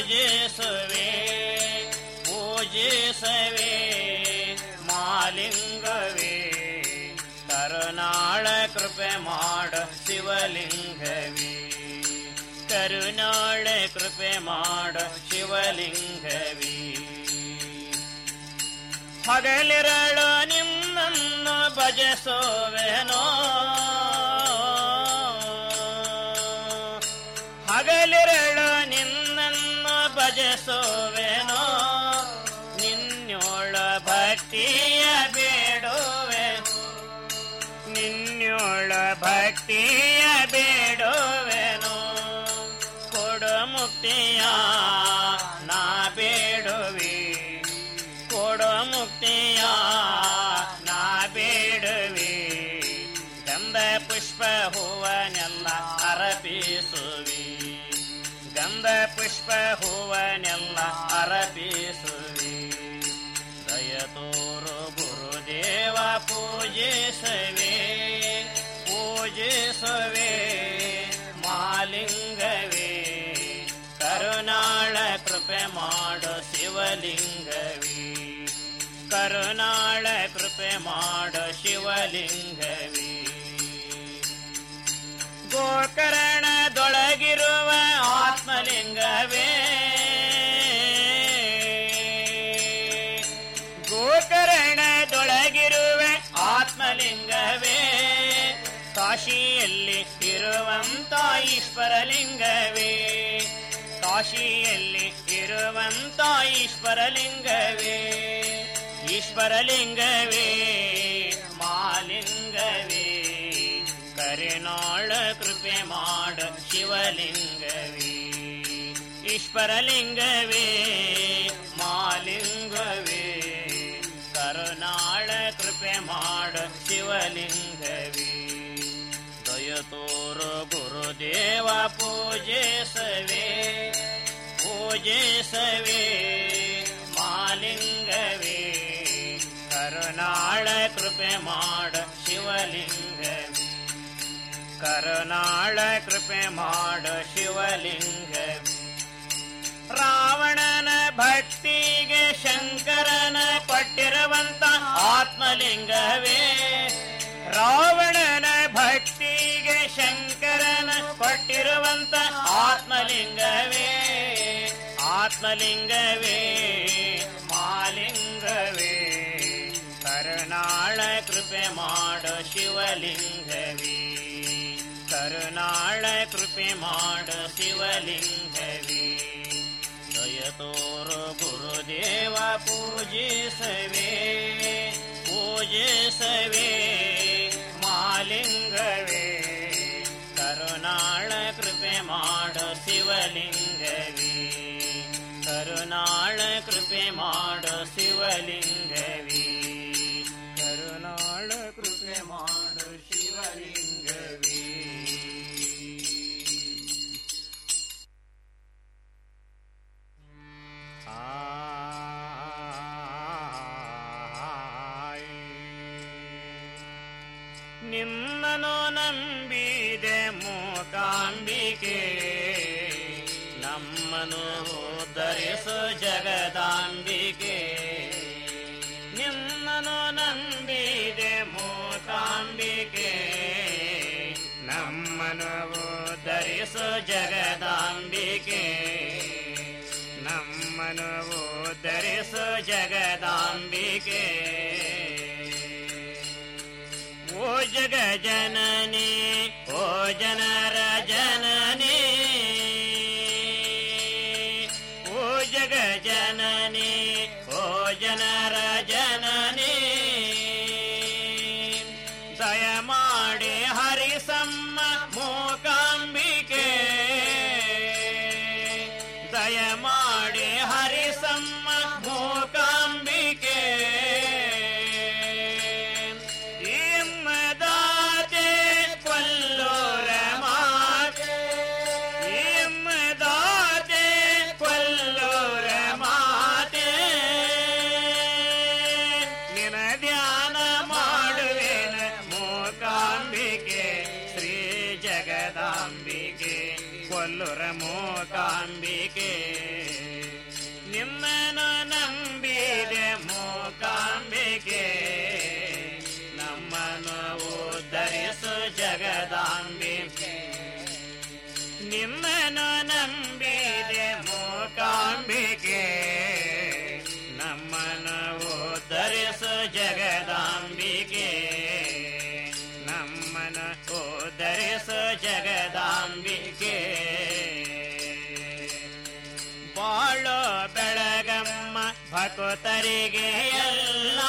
ಪೂಜಿಸುವೆ ಪೂಜಿಸವೆ ಮಾಲಿಂಗವೇ ಕರುನಾಳ ಕೃಪೆ ಮಾಡ ಶಿವಲಿಂಗವೇ ಕರುನಾಳ ಕೃಪೆ ಮಾಡ ಶಿವಲಿಂಗವೇ ಹಗಲಿರಳು ನಿನ್ನನ್ನು ಭಜಿಸುವೆನೋ ಹಗಲಿರಳು ನಿನ್ನನ್ನು ಭಜಿಸುವೆನೋ ನಿನ್ನೋಳ ಭಕ್ತಿಯ ಬೇಡುವೆ ನಿನ್ನೋಳ ಭಕ್ತಿಯ ಬೇಡುವೆನೋ ಕೊಡು ಮುಕ್ತಿಯ ನಾ ಬೇಡುವೆ ಕೊಡು ಮುಕ್ತಿಯ ನಾ ಬೇಡುವೆ ಗಂಧ ಪುಷ್ಪ ಹೂವನೆಲ್ಲ ಅರಪಿಸುವಿ ಗಂಧ ಪುಷ್ಪ ಹೂವನೆಲ್ಲ ಅರಪಿಸುವಿ ದಯ ತೋರು ಗುರುದೇವ ಪೂಜಿಸುವೆ ಪೂಜಿಸುವೆ ಮಾಲಿಂಗವೇ ಕರುನಾಳ ಕೃಪೆ ಮಾಡು ಶಿವಲಿಂಗವೇ ಕರುನಾಳ ಕೃಪೆ ಮಾಡು ಶಿವಲಿಂಗವೇ ಗೋಕರ್ಣದೊಳಗಿರುವ ಆತ್ಮಲಿಂಗವೇ ಗೋಕರ್ಣದೊಳಗಿರುವ ಆತ್ಮಲಿಂಗವೇ ಕಾಶಿಯಲ್ಲಿ ಇರುವಂತ ಈಶ್ವರಲಿಂಗವೇ ಕಾಶಿಯಲ್ಲಿ ಇರುವಂತ ಈಶ್ವರಲಿಂಗವೇ ಈಶ್ವರಲಿಂಗವೇ ಮಾಲಿಂಗವೇ ಕರಿನಾಳ ಕೃಪೆ ಮಾಡ ಶಿವಲಿಂಗವೇ ಈಶ್ವರಲಿಂಗವೇ ಮಾಲಿಂಗವೇ ಕರುನಾಳ ಕೃಪೆ ಮಾಡ ಶಿವಲಿಂಗವೇ ದಯ ತೋರು ಗುರುದೇವ ಪೂಜಿಸವೇ ಪೂಜಿಸವೇ ಮಾಲಿಂಗವೇ ಕರುನಾಳ ಕೃಪೆ ಮಾಡ ಶಿವಲಿಂಗವೇ ಕರುನಾಳ ಕೃಪೆ ಮಾಡ ಶಿವಲಿಂಗವೇ ರಾವಣನ ಭಕ್ತಿಗೆ ಶಂಕರನ ಕೊಟ್ಟಿರುವಂತ ಆತ್ಮಲಿಂಗವೇ ರಾವಣನ ಭಕ್ತಿಗೆ ಶಂಕರನ ಕೊಟ್ಟಿರುವಂತ ಆತ್ಮಲಿಂಗವೇ ಆತ್ಮಲಿಂಗವೇ ಮಾಲಿಂಗವೇ ಕರುನಾಳ ಕೃಪೆ ಮಾಡ ಶಿವಲಿಂಗವೇ ಕರುನಾಳ ಕೃಪೆ ಮಾಡ ಶಿವಲಿಂಗವೇ ದಯ ತೋರು ಗುರುದೇವ ಪೂಜಿಸವೇ ಪೂಜಿಸವೇ ಮಾಲಿಂಗವೇ ಕರುನಾಳ ಕೃಪೆ ಮಾಡ ಶಿವಲಿಂಗವೇ ಕರುನಾಳ ಕೃಪೆ ಮಾಡ ಶಿವಲಿಂಗವೇ ಕರುನಾಳ ಕೃಪೆ ಮಾಡ ಶಿವಲಿಂಗವೇ ನಿನ್ನನು ನಂಬಿದೆ ಮೂಕಾಂಬಿಕೆ ನಮ್ಮನು ಉದ್ಧರಿಸು ಜಗದಾಂಬಿಕೆ ನಿನ್ನನು ನಂಬಿದೆ ಮೂಕಾಂಬಿಕೆ ನಮ್ಮನು ಉದ್ಧರಿಸು ಜಗದಾಂಬಿಕೆ ನಮ್ಮನು ಉದ್ಧರಿಸು ಜಗದಾಂಬಿಕೆ ಓ ಜಗ ಜನನಿ ಓ ಜನರ ಜನನಿ ಓ ಜಗ ಜನನಿ ಓ ಜನರ ಜನನಿ ದಯ ಮಾಡಿ ಹರಿಸಮ್ಮ ಮೂಕಾಂಬಿಕೆ ದಯ ಮಾಡಿ ಹರಿಸಮ್ಮ ಮೂಕಾಂಬಿಕೆ ಇಮ್ಮದಾತೆ ಕೊಲ್ಲೋರ ಮಾತೆ ಇಮ್ಮದಾತೆ ಕೊಲ್ಲೋರ ಮಾತೆ ನಿನ ಧ್ಯಾನ ಮಾಡುವೆನ ಮೂಕಾಂಬಿಕೆ ಶ್ರೀ ಜಗದಾಂಬಿಕೆ ಕೊಲ್ಲುರ ಮೂಕಾಂಬಿಕೆ ನಿನ್ನನು ನಂಬಿದೆ ಮೂಕಾಂಬಿಕೆ ನಮ್ಮನ ಉದ್ಧರಿಸು ಜಗದಾಂಬಿಕೆ ನಮ್ಮನ ಉದ್ಧರಿಸು ಜಗದಾಂಬಿಕೆ ಬಾಳೋ ಬೆಳಗಮ್ಮ ಭಕುತರಿಗೆ ಎಲ್ಲ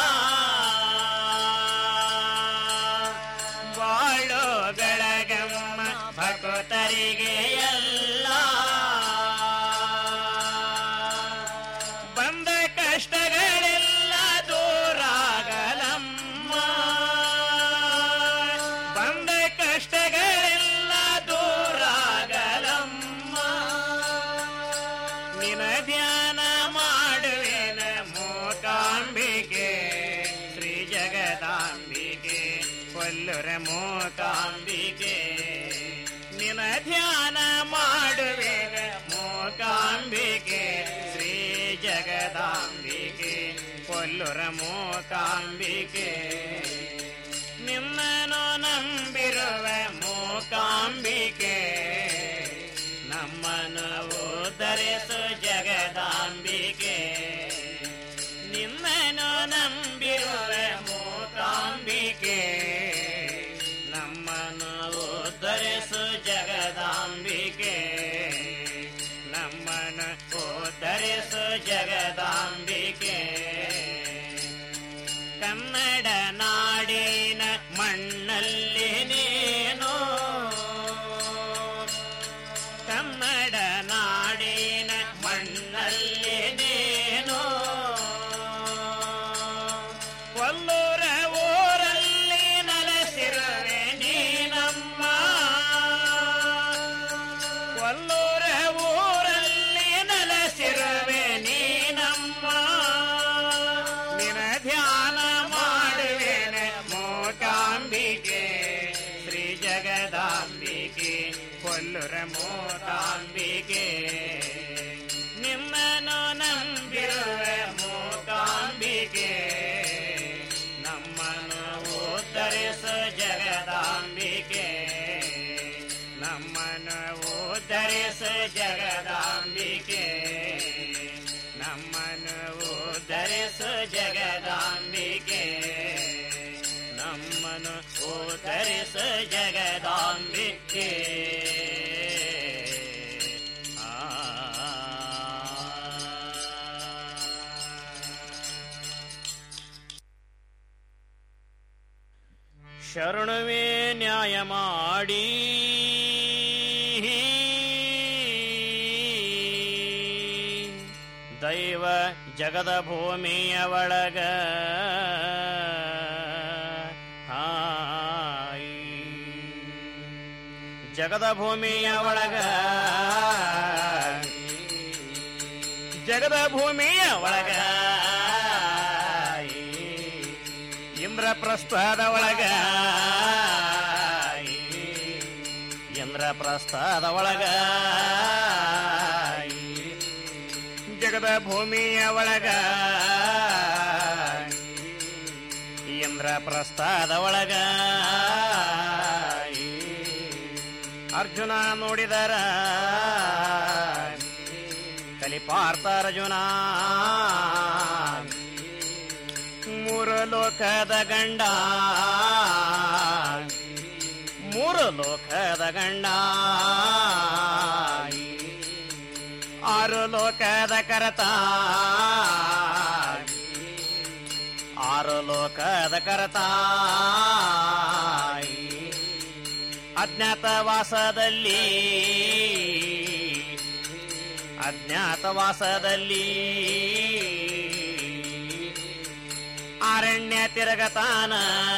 ಬಾಳೋ ಬೆಳಗಮ್ಮ ಭಕುತರಿಗೆ ಎಲ್ಲ ಬಂದ ಕಷ್ಟಗಳೆಲ್ಲ ದೂರಾಗಲಮ್ಮ ಬಂದ ಕಷ್ಟಗಳೆಲ್ಲ ದೂರಾಗಲಮ್ಮ ನಿನ ಧ್ಯಾನ ಮಾಡುವೆನ ಮೂಕಾಂಬಿಕೆ ಶ್ರೀ ಜಗದಾಂಬಿಕೆ ಕೊಲ್ಲುರ ಮೂಕಾಂಬಿಕೆ ನಿನ ಧ್ಯಾನ ಮಾಡುವೆನ ಮೂಕಾಂಬಿಕೆ ಶ್ರೀ ಜಗದಾಂಬಿಕೆ ಕೊಲ್ಲುರ ಮೂಕಾಂಬಿಕೆ ನಿನ್ನನು ನಂಬಿರುವ ಮೂಕಾಂಬಿಕೆ ನಮ್ಮನು ಉದ್ಧರಿಸು ಜಗದಾಂಬಿಕೆ ನಿನ್ನನು ನಂಬಿರುವ ಮೂಕಾಂಬಿಕೆ ನಮ್ಮನು ಉದ್ಧರಿಸು ಜಗದಾಂಬಿಕೆ ನಮ್ಮನು ಉದ್ಧರಿಸು ಜಗದಾಂಬಿಕೆ ಕನ್ನಡ ನಾಡಿನ ಮಣ್ಣಲ್ಲಿ ನೀನು ಕನ್ನಡ ನಾಡಿನ ಮಣ್ಣಲ್ಲಿ ನೀನು ಕೊಲ್ಲೂರ ಊರಲ್ಲಿ ನಲಸಿರುವೆ ನೀನಮ್ಮ ಕೊಲ್ಲೂರ ಊರಲ್ಲಿ ನಲಸಿರುವೆ ನೀನಮ್ಮ ನಿನ ಧ್ಯಾನ ಮಾಡುವೆನೆ ಮೂಕಾಂಬಿಕೆ ಶ್ರೀ ಜಗದಾಂಬಿಕೆ ಕೊಲ್ಲುರ ಮೂಕಾಂಬಿಕೆ ನಿಮ್ಮನು ನಂಬಿರುವ ಮೂಕಾಂಬಿಕೆ ನಮ್ಮನು ಉದ್ಧರಿಸು ಜಗದಾಂಬಿಕೆ ನಮ್ಮನು ಉದ್ಧರಿಸು ಜಗದಾಂಬಿಕೆ ನಮ್ಮನು ಉದ್ಧರಿಸು ಜಗದಾಂಬಿಕೆ ನಮ್ಮನು ಉದ್ಧರಿಸು ಜಗದಾಂಬಿಕೆ ಶರಣವೇ ನ್ಯಾಯ ಮಾಡಿ ದೈವ ಜಗದ ಭೂಮಿಯ ಒಳಗ ಹಾಯ್ ಜಗದ ಭೂಮಿಯ ಒಳಗ ಜಗದ ಭೂಮಿಯ ಒಳಗ ಇಂದ್ರಪ್ರಸ್ಥದ ಒಳಗ ಇಂದ್ರಪ್ರಸ್ಥದ ಒಳಗ ಜಗದ ಭೂಮಿಯ ಒಳಗ ಇಂದ್ರಪ್ರಸ್ಥದ ಒಳಗ ಅರ್ಜುನ ನೋಡಿದರ ಕಲಿಪಾರ್ಥ ಅರ್ಜುನ ಮೂರು ಲೋಕದ ಗಂಡ ಮೂರು ಲೋಕದ ಗಂಡ ಆರು ಲೋಕದ ಕರತ ಆರು ಲೋಕದ ಕರತ ಅಜ್ಞಾತವಾಸದಲ್ಲಿ ಅಜ್ಞಾತವಾಸದಲ್ಲಿ ಅರಣ್ಯ ತಿರುಗತಾನ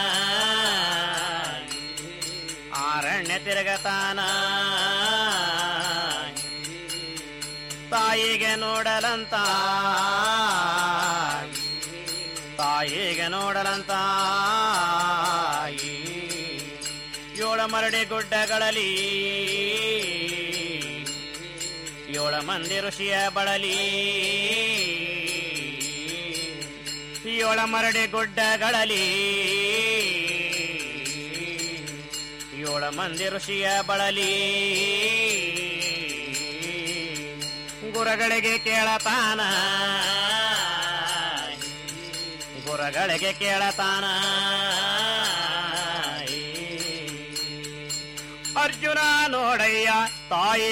ಅರಣ್ಯ ತಿರುಗತಾನ ತಾಯಿಗೆ ನೋಡಲಂತ ತಾಯಿಗೆ ನೋಡಲಂತ ಏಳ ಮರಡಿ ಗುಡ್ಡಗಳಲ್ಲಿ ಏಳ ಮಂದಿ ಋಷಿಯ ಬಳಲಿ ಏಳ ಮರಡಿ ಗುಡ್ಡಗಳಲ್ಲಿ ಏಳ ಮಂದಿ ಋಷಿಯ ಬಳಲಿ ಗುರಗಳಿಗೆ ಕೇಳತಾನ ಗುರಗಳಿಗೆ ಕೇಳತಾನ ಅರ್ಜುನ ನೋಡಯ್ಯ ತಾಯಿ